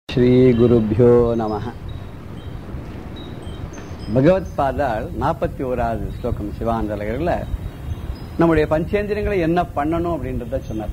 ஸ்ரீ குருபியோ நம பகவத் பாதால் நாற்பத்தி ஓராவது ஸ்லோகம் சிவானந்தலகரில் நம்முடைய பஞ்சேந்திரங்களை என்ன பண்ணணும் அப்படின்றத சொன்னார்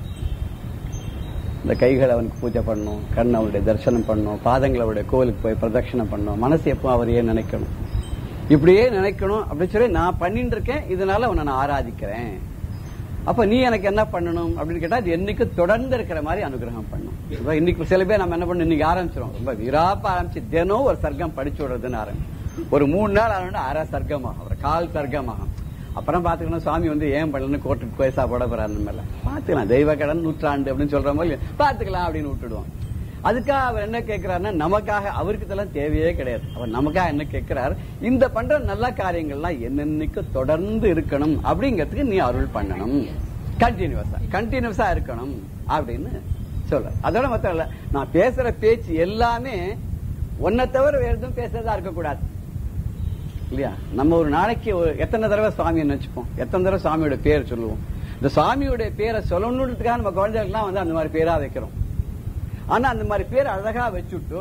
இந்த கைகளை அவனுக்கு பூஜை பண்ணணும் கண் அவருடைய தரிசனம் பண்ணணும் பாதங்களை அவருடைய கோவிலுக்கு போய் பிரதட்சணம் பண்ணணும் மனசு எப்போ அவரையே நினைக்கணும் இப்படியே நினைக்கணும் அப்படின்னு சொல்லி நான் பண்ணிட்டு இருக்கேன் இதனால அவனை நான் ஆராதிக்கிறேன் அப்ப நீ எனக்கு என்ன பண்ணணும் அப்படின்னு கேட்டா அது என்னைக்கு தொடர்ந்து இருக்கிற மாதிரி அனுகிரகம் பண்ணும் இப்ப இன்னைக்கு சில பேர் நம்ம என்ன பண்ணணும் இன்னைக்கு ஆரம்பிச்சிடும் ரொம்ப விராப்ப ஆரம்பிச்சு தினம் ஒரு சர்க்கம் படிச்சு விடுறதுன்னு ஆரம்பிச்சு ஒரு மூணு நாள் ஆரம்பிச்சு அரை சர்க்கமாகும் ஒரு கால் சர்க்கமாகும் அப்புறம் பாத்துக்கணும் சுவாமி வந்து ஏன் பண்ணலன்னு கோர்ட்டுக்கு பேசா போட போறாரு அந்த மேல பாத்துக்கலாம் தெய்வ கடன் நூற்றாண்டு அப்படின்னு சொல்ற மாதிரி பாத்துக்கலாம் அப்படின்னு விட்டுடுவோம் அதுக்காக அவர் என்ன கேட்கிறாருன்னா நமக்காக அவருக்கு இதெல்லாம் தேவையே கிடையாது அவர் நமக்காக என்ன கேட்கிறார் இந்த பண்ற நல்ல காரியங்கள்லாம் என்னென்னைக்கு தொடர்ந்து இருக்கணும் அப்படிங்கிறதுக்கு நீ அருள் பண்ணணும் கண்டினியூஸா கண்டினியூஸா இருக்கணும் அப்படின்னு சொல்ற அதோட மொத்தம் இல்ல நான் பேசுற பேச்சு எல்லாமே ஒன்னை தவிர வேற எதுவும் பேசுறதா இருக்கக்கூடாது இல்லையா நம்ம ஒரு நாளைக்கு ஒரு எத்தனை தடவை சுவாமியை நினைச்சுப்போம் எத்தனை தடவை சுவாமியோட பேர் சொல்லுவோம் இந்த சுவாமியோட பேரை சொல்லணுன்றதுக்காக நம்ம குழந்தைகளுக்குலாம் வந்து அந்த மாதிரி பேரா வைக்கிறோம் ஆனா அந்த மாதிரி பேர் அழகா வச்சுட்டு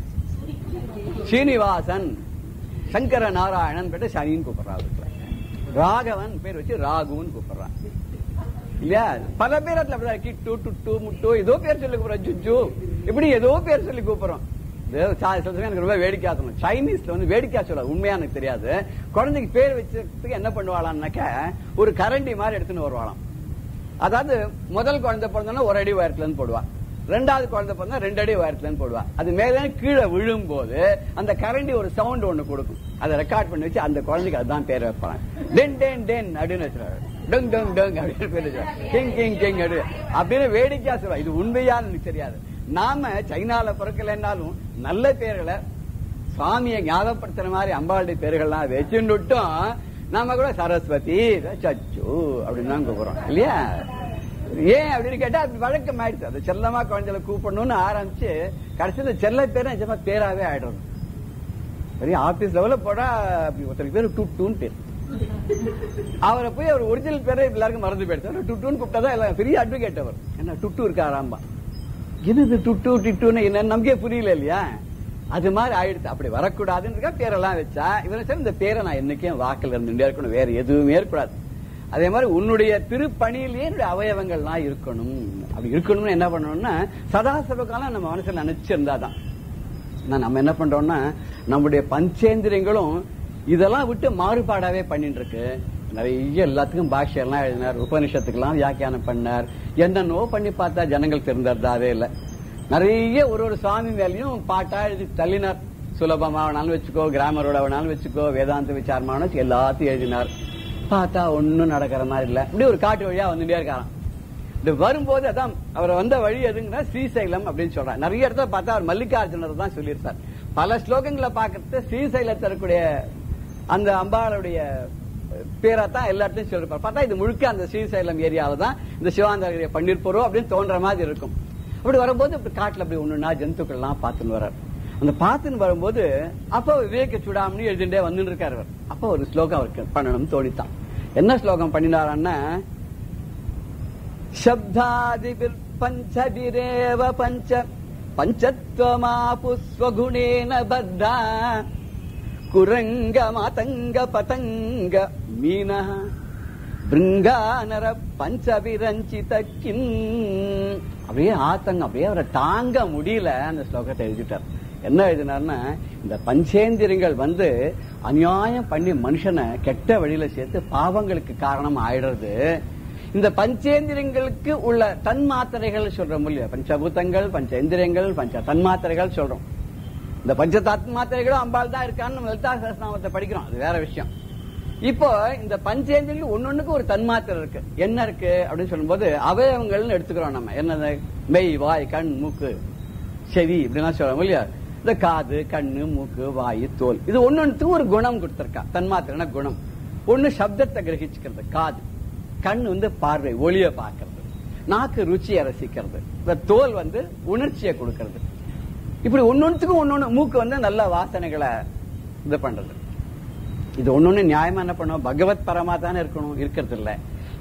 ஸ்ரீனிவாசன் சங்கர நாராயணன் பேட்டு சனின்னு கூப்பிடுறாரு ராகவன் பேர் வச்சு ராகுன்னு கூப்பிடுறான் இல்லையா பல பேர் அதுல அப்படிதான் கிட்டு டுட்டு முட்டு ஏதோ பேர் சொல்லி கூப்பிடுறோம் ஜுஜு இப்படி ஏதோ பேர் சொல்லி கூப்பிடுறோம் எனக்கு ரொம்ப வேடிக்கையா சொல்லணும் சைனீஸ்ல வந்து வேடிக்கையா சொல்ல உண்மையா எனக்கு தெரியாது குழந்தைக்கு பேர் வச்சதுக்கு என்ன பண்ணுவாளான்னாக்க ஒரு கரண்டி மாதிரி எடுத்துன்னு வருவாளாம் அதாவது முதல் குழந்தை பிறந்தோன்னா ஒரு அடி உயரத்துல இருந்து போடுவா ரெண்டாவது குழந்தை பிறந்தா ரெண்டு அடி உயரத்துல இருந்து போடுவா அது மேல கீழே விழும் போது அந்த கரண்டி ஒரு சவுண்ட் ஒண்ணு கொடுக்கும் அதை ரெக்கார்ட் பண்ணி வச்சு அந்த குழந்தைக்கு அதுதான் பேர் வைப்பாங்க டென் டென் டென் அப்படின்னு வச்சுருவாரு டங் டங் டங் அப்படின்னு பேர் வச்சுருவாங்க கிங் கிங் கிங் அப்படி அப்படின்னு வேடிக்கையா சொல்லுவா இது உண்மையான்னு எனக்கு தெரியாது நாம சைனால பிறக்கலைன்னாலும் நல்ல பேர்களை சுவாமியை ஞாபகப்படுத்துற மாதிரி அம்பாளுடைய பேர்கள்லாம் வச்சுட்டும் நாம கூட சரஸ்வதி சச்சு அப்படின்னு தான் கூப்பிடுறோம் இல்லையா ஏன் அப்படின்னு கேட்டா அது வழக்கம் ஆயிடுச்சு அது செல்லமா குழந்தைல கூப்பிடணும்னு ஆரம்பிச்சு கடைசியில் செல்ல பேர் நிஜமா பேராவே ஆயிடும் பெரிய ஆபீஸ் லெவல்ல போடா அப்படி ஒருத்தருக்கு பேர் டுட்டுன்னு பேர் அவரை போய் அவர் ஒரிஜினல் பேரை எல்லாருக்கும் மறந்து போயிடுச்சு டுட்டுன்னு கூப்பிட்டாதான் எல்லாம் பெரிய அட்வொகேட் அவர் என்ன டுட்டு இருக்காராம்பா என்னது டுட்டு டிட்டுன்னு என்ன நமக்கே புரியல இல்லையா அது மாதிரி ஆயிடுச்சு அப்படி வரக்கூடாதுன்னு பேரெல்லாம் வச்சா இவரை சரி இந்த பேரை நான் என்னைக்கும் வாக்கில் இருந்துட்டே இருக்கணும் வேற எதுவுமே இருக்கக்கூடாது அதே மாதிரி உன்னுடைய திருப்பணியிலேயே என்னுடைய அவயவங்கள்லாம் இருக்கணும் அப்படி இருக்கணும்னு என்ன பண்ணணும்னா சதா காலம் நம்ம மனசுல நினைச்சிருந்தாதான் நம்ம என்ன பண்றோம்னா நம்முடைய பஞ்சேந்திரியங்களும் இதெல்லாம் விட்டு மாறுபாடாவே பண்ணிட்டு இருக்கு நிறைய எல்லாத்துக்கும் பாஷ்யெல்லாம் எழுதினார் உபனிஷத்துக்கெல்லாம் வியாக்கியானம் பண்ணார் என்னென்னவோ பண்ணி பார்த்தா ஜனங்கள் தெரிந்ததாவே இல்லை நிறைய ஒரு ஒரு சுவாமி மேலையும் பாட்டா எழுதி தள்ளினார் சுலபமா வேணாலும் வச்சுக்கோ கிராமரோட வேணாலும் வச்சுக்கோ வேதாந்த விசாரமான எல்லாத்தையும் எழுதினார் பார்த்தா ஒன்னும் நடக்கிற மாதிரி இல்ல இப்படி ஒரு காட்டு வழியா வந்துட்டே இருக்காராம் இது வரும்போது அதான் அவர் வந்த வழி எதுங்கன்னா ஸ்ரீசைலம் அப்படின்னு சொல்றாரு நிறைய இடத்துல பார்த்தா அவர் மல்லிகார்ஜுனர் தான் சொல்லியிருப்பார் பல ஸ்லோகங்களை பார்க்கறது ஸ்ரீசைலத்தில் இருக்கக்கூடிய அந்த அம்பாளுடைய பேரா தான் எல்லா இடத்தையும் சொல்லிருப்பார் பார்த்தா இது முழுக்க அந்த ஸ்ரீசைலம் ஏரியாவில தான் இந்த சிவாந்தகிரியை பண்ணிருப்போம் அப்படின்னு தோன்ற மாதிரி இருக்கும் அப்படி வரும்போது இப்படி காட்டுல அப்படி ஒண்ணுன்னா ஜந்துக்கள் எல்லாம் பார்த்துன்னு வர்றார் அந்த பார்த்துன்னு வரும்போது அப்ப விவேக சுடாமணி எழுதிண்டே வந்துட்டு இருக்காரு அவர் அப்ப ஒரு ஸ்லோகம் அவருக்கு பண்ணணும் தோணித்தான் என்ன ஸ்லோகம் பண்ணினாரன்னா சப்தாதிபிர் பஞ்சபிரேவ பஞ்ச பஞ்சத்வமாபு ஸ்வகுணேன பத்தா குரங்க மாதங்க பதங்க மீன பிருங்கானர பஞ்சபிரஞ்சித கின் அப்படியே ஆத்தங்க அப்படியே அவரை தாங்க முடியல அந்த ஸ்லோகத்தை எழுதிட்டார் என்ன எழுதினார்னா இந்த பஞ்சேந்திரங்கள் வந்து அநியாயம் பண்ணி மனுஷனை கெட்ட வழியில சேர்த்து பாவங்களுக்கு காரணம் ஆயிடுறது இந்த பஞ்சேந்திரங்களுக்கு உள்ள தன்மாத்திரைகள் சொல்றோம் இல்லையா பஞ்சபூதங்கள் பஞ்சேந்திரியங்கள் பஞ்ச தன்மாத்திரைகள் சொல்றோம் இந்த பஞ்ச தன்மாத்திரைகளும் அம்பாள் தான் இருக்கான்னு நம்ம லலிதா சகஸ்நாமத்தை படிக்கிறோம் அது வேற விஷயம் இப்போ இந்த பஞ்சேந்திரிகள் ஒன்னொன்னுக்கு ஒரு தன்மாத்திரை இருக்கு என்ன இருக்கு அப்படின்னு சொல்லும்போது அவயவங்கள்னு எடுத்துக்கிறோம் நம்ம என்னது மெய் வாய் கண் மூக்கு செவி இப்படிலாம் சொல்றோம் இல்லையா இந்த காது கண்ணு மூக்கு வாய் தோல் இது ஒன்னொன்னுக்கு ஒரு குணம் கொடுத்திருக்கா தன்மாத்திரன குணம் ஒண்ணு சப்தத்தை கிரகிச்சுக்கிறது காது கண் வந்து பார்வை ஒளிய பார்க்கறது நாக்கு ருச்சியை ரசிக்கிறது இந்த தோல் வந்து உணர்ச்சியை கொடுக்கறது இப்படி ஒன்னொன்னுக்கும் ஒன்னொன்னு மூக்கு வந்து நல்ல வாசனைகளை இது பண்றது இது ஒன்னொன்னு நியாயமா என்ன பண்ணும் பகவத் பரமா தானே இருக்கணும் இருக்கிறது இல்ல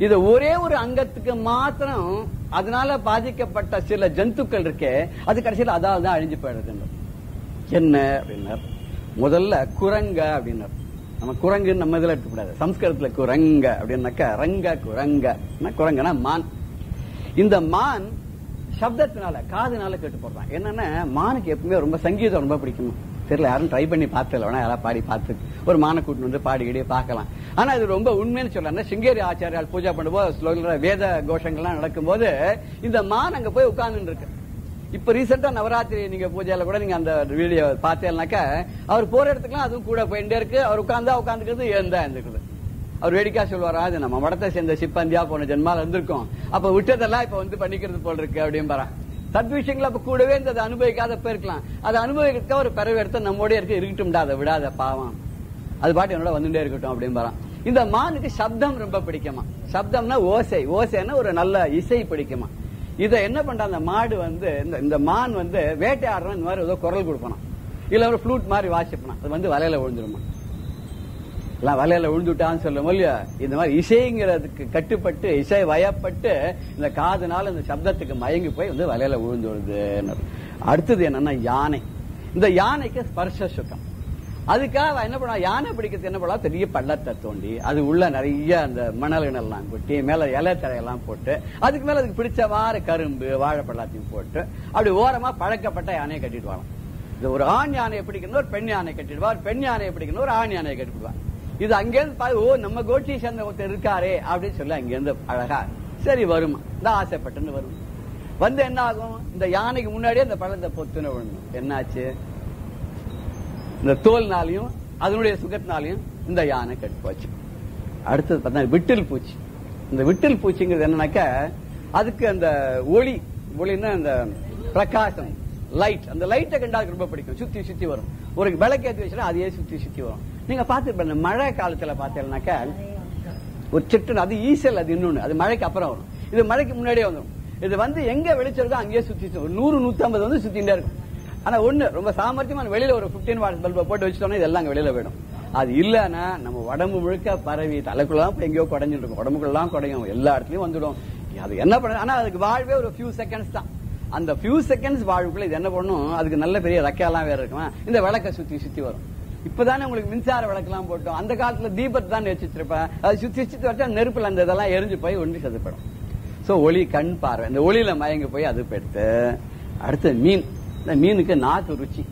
இது ஒரே ஒரு அங்கத்துக்கு மாத்திரம் அதனால பாதிக்கப்பட்ட சில ஜந்துக்கள் இருக்கே அது கடைசியில் அதால் தான் அழிஞ்சு போயிடுது என்ன அப்படின்னார் முதல்ல குரங்க அப்படின்னார் நம்ம குரங்குன்னு நம்ம இதுல எடுக்கக்கூடாது சம்ஸ்கிருதத்துல குரங்க அப்படின்னாக்கா ரங்க குரங்க குரங்கனா மான் இந்த மான் சப்தத்தினால காதுனால கேட்டு போடுறான் என்னன்னா மானுக்கு எப்பவுமே ரொம்ப சங்கீதம் ரொம்ப பிடிக்கும் தெரியல யாரும் ட்ரை பண்ணி பார்த்தல வேணா யாராவது பாடி பார்த்து ஒரு மான கூட்டு வந்து பாடி கிடியே பார்க்கலாம் ஆனா இது ரொம்ப உண்மைன்னு சொல்லலாம் சிங்கேரி ஆச்சாரியால் பூஜை பண்ணும்போது ஸ்லோகங்கள வேத கோஷங்கள்லாம் நடக்கும்போது இந்த மான் அங்க போய் உட்கார்ந்து இருக்கு இப்ப ரீசெண்டா நவராத்திரி நீங்க பூஜையில கூட நீங்க அந்த வீடியோ பார்த்தேன்னாக்க அவர் போற இடத்துக்குலாம் அதுவும் கூட போயிட்டே இருக்கு அவர் உட்கார்ந்தா உட்காந்துக்கிறது ஏந்தா இருந்துக்குது அவர் வேடிக்கா சொல்லுவாரா அது நம்ம மடத்தை சேர்ந்த சிப்பந்தியா போன ஜென்மால இருந்திருக்கோம் அப்ப விட்டதெல்லாம் இப்ப வந்து பண்ணிக்கிறது போல இருக்கு அப்படின்னு சத் விஷயங்கள் அப்ப கூடவே இந்த அனுபவிக்காத போயிருக்கலாம் அதை அனுபவிக்கிறதுக்கு ஒரு பிறகு எடுத்து நம்மோடய இருக்க இருக்கட்டும்டா அதை விடாத பாவம் அது பாட்டு என்னோட வந்துட்டே இருக்கட்டும் அப்படின்னு இந்த மானுக்கு சப்தம் ரொம்ப பிடிக்குமா சப்தம்னா ஓசை ஓசைன்னா ஒரு நல்ல இசை பிடிக்குமா இதை என்ன பண்ற அந்த மாடு வந்து இந்த இந்த மான் வந்து வேட்டையாடுறோம் இந்த மாதிரி ஏதோ குரல் கொடுக்கணும் இல்ல ஒரு ஃப்ளூட் மாதிரி வாசிப்பணும் அது வந்து வலையில விழுந்துருமா எல்லாம் வலையில விழுந்துட்டான்னு சொல்லும் இல்லையா இந்த மாதிரி இசைங்கிறதுக்கு கட்டுப்பட்டு இசை வயப்பட்டு இந்த காதுனால இந்த சப்தத்துக்கு மயங்கி போய் வந்து வலையில விழுந்து விழுது அடுத்தது என்னன்னா யானை இந்த யானைக்கு ஸ்பர்ஷ சுகம் அதுக்காக அவன் என்ன பண்ணா யானை பிடிக்கிறது என்ன பண்ணா பெரிய பள்ளத்தை தோண்டி அது உள்ள நிறைய அந்த மணல் எல்லாம் கொட்டி மேல இலை தரையெல்லாம் போட்டு அதுக்கு மேல அதுக்கு பிடிச்ச மாதிரி கரும்பு வாழைப்பழத்தையும் போட்டு அப்படி ஓரமா பழக்கப்பட்ட யானையை கட்டிட்டு வரலாம் இது ஒரு ஆண் யானையை பிடிக்கணும் ஒரு பெண் யானை கட்டிடுவார் பெண் யானையை பிடிக்கணும் ஒரு ஆண் யானையை கட்டிடுவார் இது அங்கேருந்து பா- ஓ நம்ம கோட்சி சேர்ந்த ஒருத்தர் இருக்காரே அப்படின்னு சொல்லி அங்கேருந்து அழகா சரி வருமா இந்த ஆசைப்பட்டுன்னு வரும் வந்து என்ன ஆகும் இந்த யானைக்கு முன்னாடியே அந்த பழத்தை பொத்துன விழணும் என்னாச்சு இந்த தோல்னாலையும் அதனுடைய சுகத்தினாலையும் இந்த யானை கெட்டு போச்சு அடுத்தது பார்த்தா விட்டில் பூச்சி இந்த விட்டில் பூச்சிங்கிறது என்னன்னாக்கா அதுக்கு அந்த ஒளி ஒளின்னா அந்த பிரகாசம் லைட் அந்த லைட்டை கண்டா அதுக்கு ரொம்ப பிடிக்கும் சுத்தி சுத்தி வரும் ஒரு விளக்கு ஏற்றி வச்சுனா அதையே சுத்தி சுத்தி வரும் நீங்க பார்த்து மழை காலத்துல பார்த்தீங்கன்னாக்கா ஒரு சிட்டு அது ஈசல் அது இன்னொன்னு அது மழைக்கு அப்புறம் வரும் இது மழைக்கு முன்னாடியே வந்துடும் இது வந்து எங்க வெளிச்சம் இருக்கோ அங்கேயே சுத்தி சுத்தி வரும். நூறு நூத்தம்பது வந்து சுத்திட்டே இருக்கும் ஆனா ஒண்ணு ரொம்ப சாமர்த்தியமா வெளியில ஒரு 15 வாட்ஸ் பல்பை போட்டு வச்சுட்டோம்னா இதெல்லாம் அங்க வெளியில போயிடும் அது இல்லன்னா நம்ம உடம்பு முழுக்க பரவி தலைக்குள்ளலாம் போய் எங்கேயோ குடஞ்சிட்டு இருக்கும் உடம்புக்குள்ளலாம் குடையும் எல்லா இடத்துலயும் வந்துடும் அது என்ன பண்ண ஆனா அதுக்கு வாழ்வே ஒரு ஃபியூ செகண்ட்ஸ் தான் அந்த ஃபியூ செகண்ட்ஸ் வாழ்வுக்குள்ள இது என்ன பண்ணும் அதுக்கு நல்ல பெரிய ரெக்கையெல்லாம் வேற இருக்குமா இந்த விளக்கை சுத்தி சுத்தி வரும் இப்பதானே உங்களுக்கு மின்சார விளக்கெல்லாம் போட்டோம் அந்த காலத்துல தீபத்தை தான் வச்சிருப்பேன் அது சுத்தி சுத்தி வச்சா நெருப்புல அந்த இதெல்லாம் எரிஞ்சு போய் ஒன்று செதுப்படும் சோ ஒளி கண் பார்வை இந்த ஒளியில மயங்கி போய் அது போயிடுத்து அடுத்து மீன் இந்த மீனுக்கு நாக்கு ருச்சி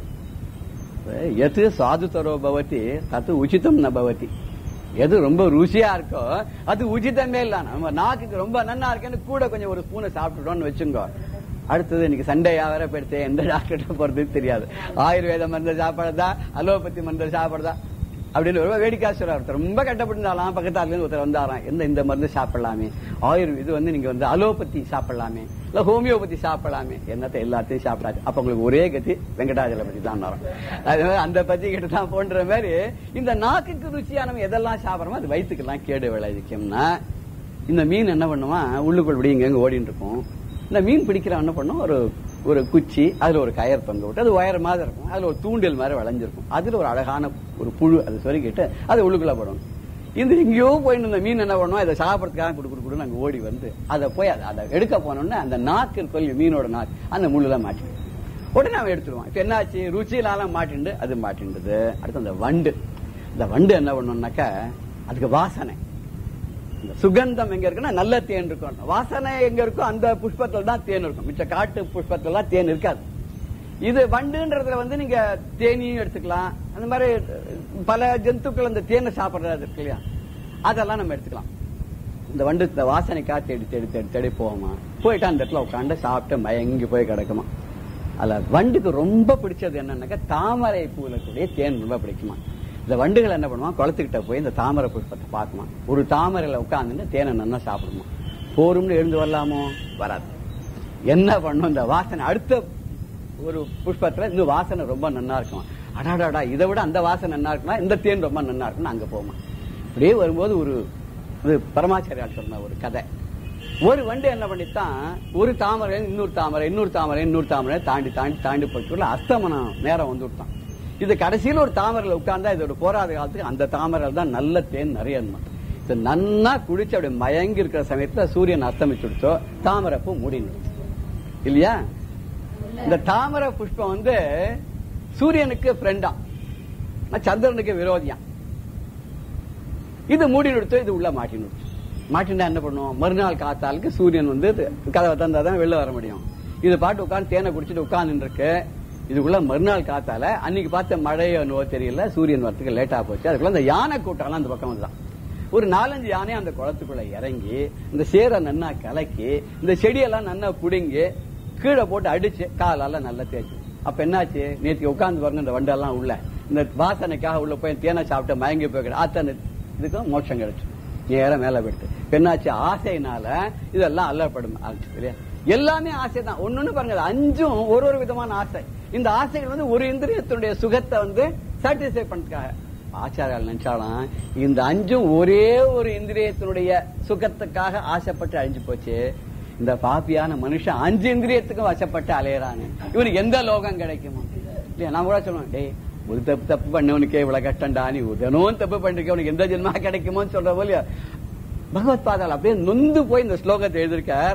எது சாதுதரோ பவதி தத்து உச்சிதம் ந பவதி எது ரொம்ப ருசியா இருக்கோ அது உச்சிதமே இல்ல நம்ம நாக்குக்கு ரொம்ப நன்னா இருக்கேன்னு கூட கொஞ்சம் ஒரு ஸ்பூனை சாப்பிட்டுட்டோம்னு வச்சுங்க அடுத்தது இன்னைக்கு சண்டையா வேற போயிடுத்து எந்த டாக்டர்கிட்ட போறது தெரியாது ஆயுர்வேத மருந்து சாப்பிடுறதா அலோபதி மருந்து சாப்பிடுறதா அப்படின்னு ரொம்ப வேடிக்கை சொல்றாரு ஒருத்தர் ரொம்ப கட்டப்பட்டிருந்தாலாம் பக்கத்தால இருந்து ஒருத்தர் வந்தாராம் எந்த இந்த மருந்து சாப்பிடலாமே ஆயுர் இது வந்து நீங்க வந்து அலோபதி சாப்பிடலாமே இல்ல ஹோமியோபதி சாப்பிடலாமே என்னத்த எல்லாத்தையும் சாப்பிடாது அப்ப உங்களுக்கு ஒரே கதி வெங்கடாஜலபதி தான் வரும் அது மாதிரி அந்த பத்தி கிட்ட தான் போன்ற மாதிரி இந்த நாக்குக்கு ருச்சியானவன் எதெல்லாம் சாப்பிடுறோமோ அது வயிற்றுக்கெல்லாம் கேடு விளைவிக்கும்னா இந்த மீன் என்ன பண்ணுவான் உள்ளுக்குள் இப்படி இங்க இங்க ஓடிட்டு இருக்கும் இந்த மீன் பிடிக்கிறவன் என்ன பண்ணும் ஒரு ஒரு குச்சி அதுல ஒரு கயர் தொங்க விட்டு அது உயர மாதிரி இருக்கும் அதுல ஒரு தூண்டில் மாதிரி வளைஞ்சிருக்கும் அதுல ஒரு அழகான ஒரு புழு அது சொருகிட்டு அது உள்ளுக்குள்ள போடணும் இந்த எங்கேயோ போயிட்டு இந்த மீன் என்ன பண்ணுவோம் அதை சாப்பிடறதுக்காக குடு குடு குடுன்னு அங்க ஓடி வந்து அதை போய் அதை அதை எடுக்க போனோம்னா அந்த நாக்கு இருக்கும் இல்லையா, மீனோட நாக்கு அந்த முள்ளுல மாட்டி உடனே அவன் எடுத்துருவான் இப்ப என்னாச்சு ருச்சியிலாலாம் மாட்டிண்டு அது மாட்டின்றது அடுத்து அந்த வண்டு இந்த வண்டு என்ன பண்ணும்னாக்கா அதுக்கு வாசனை இந்த சுகந்தம் எங்க இருக்குன்னா நல்ல தேன் இருக்கும் வாசனை எங்க இருக்கோ அந்த புஷ்பத்துல தான் தேன் இருக்கும் மிச்ச காட்டு புஷ்பத்துல தான் தேன் இருக்காது இது வண்டுன்றதுல வந்து நீங்க தேனியும் எடுத்துக்கலாம் அந்த மாதிரி பல ஜந்துக்கள் அந்த தேனை சாப்பிடுறது இருக்கு இல்லையா அதெல்லாம் நம்ம எடுத்துக்கலாம் இந்த வண்டு இந்த வாசனைக்கா தேடி தேடி தேடி தேடி போவோமா போயிட்டு அந்த இடத்துல உட்காந்து சாப்பிட்டு மயங்கி போய் கிடக்குமா அதுல வண்டுக்கு ரொம்ப பிடிச்சது என்னன்னாக்கா தாமரை பூல கூடிய தேன் ரொம்ப பிடிக்குமா இந்த வண்டுகள் என்ன பண்ணுவான் குளத்துக்கிட்ட போய் இந்த தாமரை புஷ்பத்தை பார்க்குமா ஒரு தாமரையில உட்காந்துட்டு தேனை நல்லா சாப்பிடுமா போரும்னு எழுந்து வரலாமோ வராது என்ன பண்ணும் இந்த வாசனை அடுத்த ஒரு புஷ்பத்துல இந்த வாசனை ரொம்ப நன்னா இருக்கும் அடாடாடா இதை விட அந்த வாசனை நன்னா இருக்குன்னா இந்த தேன் ரொம்ப நன்னா இருக்குன்னு அங்க போமா அப்படியே வரும்போது ஒரு இது பரமாச்சாரியார் சொன்ன ஒரு கதை ஒரு வண்டு என்ன பண்ணித்தான் ஒரு தாமரை இன்னொரு தாமரை இன்னொரு தாமரை இன்னொரு தாமரை தாண்டி தாண்டி தாண்டி போயிட்டு அஸ்தமனம் நேரம் வந்து விட்டான் இது கடைசியில் ஒரு தாமரையில் உட்கார்ந்தா இதோட போராத காலத்துக்கு அந்த தாமரை தான் நல்ல தேன் நிறைய இருக்குமா. இது நன்னா குடிச்சு அப்படி மயங்கி இருக்கிற சமயத்துல சூரியன் அஸ்தமிச்சுடுச்சோ தாமரைப்பூ மூடினு இல்லையா இந்த தாமரை புஷ்பம் வந்து சூரியனுக்கு ஃப்ரெண்டா சந்திரனுக்கு விரோதியா இது மூடி நிறுத்தோ இது உள்ள மாட்டி நிறுத்தும் மாட்டினா என்ன பண்ணுவோம் மறுநாள் காத்தாலுக்கு சூரியன் வந்து கதவை தந்தாதான் வெளில வர முடியும் இது பாட்டு உட்காந்து தேனை குடிச்சிட்டு உட்கார்ந்து இருக்கு இதுக்குள்ள மறுநாள் காத்தால அன்னைக்கு பார்த்த மழையோ என்னவோ தெரியல சூரியன் வரத்துக்கு லேட்டா போச்சு அதுக்குள்ள அந்த யானை கூட்டம்லாம் அந்த பக்கம் வந்துதான் ஒரு நாலஞ்சு யானை அந்த குளத்துக்குள்ள இறங்கி இந்த சேரை நன்னா கலக்கி இந்த செடியெல்லாம் நன்னா புடுங்கி கீழே போட்டு அடிச்சு காலால நல்லா தேய்ச்சு அப்ப என்னாச்சு நேற்று உட்கார்ந்து பாருங்க இந்த வண்டெல்லாம் உள்ள இந்த வாசனைக்காக உள்ள போய் தேனை சாப்பிட்டு மயங்கி போய் அத்தனை இதுக்கும் மோட்சம் கிடைச்சு நேரா மேல போயிட்டு இப்ப என்னாச்சு ஆசையினால இதெல்லாம் அல்லப்படும் ஆச்சு இல்லையா எல்லாமே ஆசை தான் ஒன்னொன்னு பாருங்க அது அஞ்சும் ஒரு ஒரு விதமான ஆசை இந்த ஆசைகள் வந்து ஒரு இந்திரியத்தினுடைய சுகத்தை வந்து சாட்டிஸ்ஃபை பண்றதுக்காக ஆச்சாரியால் நினைச்சாலும் இந்த அஞ்சும் ஒரே ஒரு இந்திரியத்தினுடைய சுகத்துக்காக ஆசைப்பட்டு அழிஞ்சு போச்சு இந்த பாப்பியான மனுஷன் அஞ்சு இந்திரியத்துக்கும் வசப்பட்டு அலையறானு இவனுக்கு எந்த லோகம் கிடைக்குமோ இல்லையா நான் கூட சொல்லுவேன் டேய் ஒரு தப்பு தப்பு பண்ணவனுக்கே இவ்வளவு கஷ்டம்டா நீ தினமும் தப்பு பண்ணிருக்க உனக்கு எந்த ஜென்மா கிடைக்குமோன்னு சொல்ற போலியா பகவத் பாதால் அப்படியே நொந்து போய் இந்த ஸ்லோகத்தை எழுதியிருக்கார்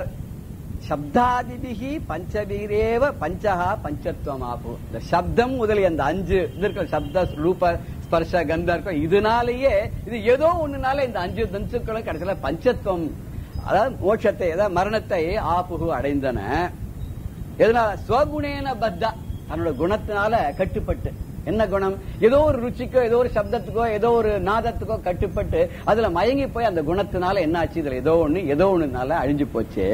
சப்தாதிபிகி பஞ்சவீரேவ பஞ்சஹா பஞ்சத்துவமாபு இந்த சப்தம் முதலிய அந்த அஞ்சு இது இருக்கிற சப்த ரூப ஸ்பர்ஷ கந்தம் இருக்கும் இதனாலேயே இது ஏதோ ஒண்ணுனால இந்த அஞ்சு தன்சுக்களும் கடைசியில பஞ்சத்துவம் அதாவது மோட்சத்தை அதாவது மரணத்தை ஆப்புகு அடைந்தன எதனால ஸ்வகுணேன பத்தா தன்னோட குணத்தினால கட்டுப்பட்டு என்ன குணம் ஏதோ ஒரு ருச்சிக்கோ ஏதோ ஒரு சப்தத்துக்கோ ஏதோ ஒரு நாதத்துக்கோ கட்டுப்பட்டு அதுல மயங்கி போய் அந்த குணத்தினால என்ன ஆச்சு இதுல ஏதோ ஒண்ணு ஏதோ ஒண்ணுனால அழிஞ்சு போச்சு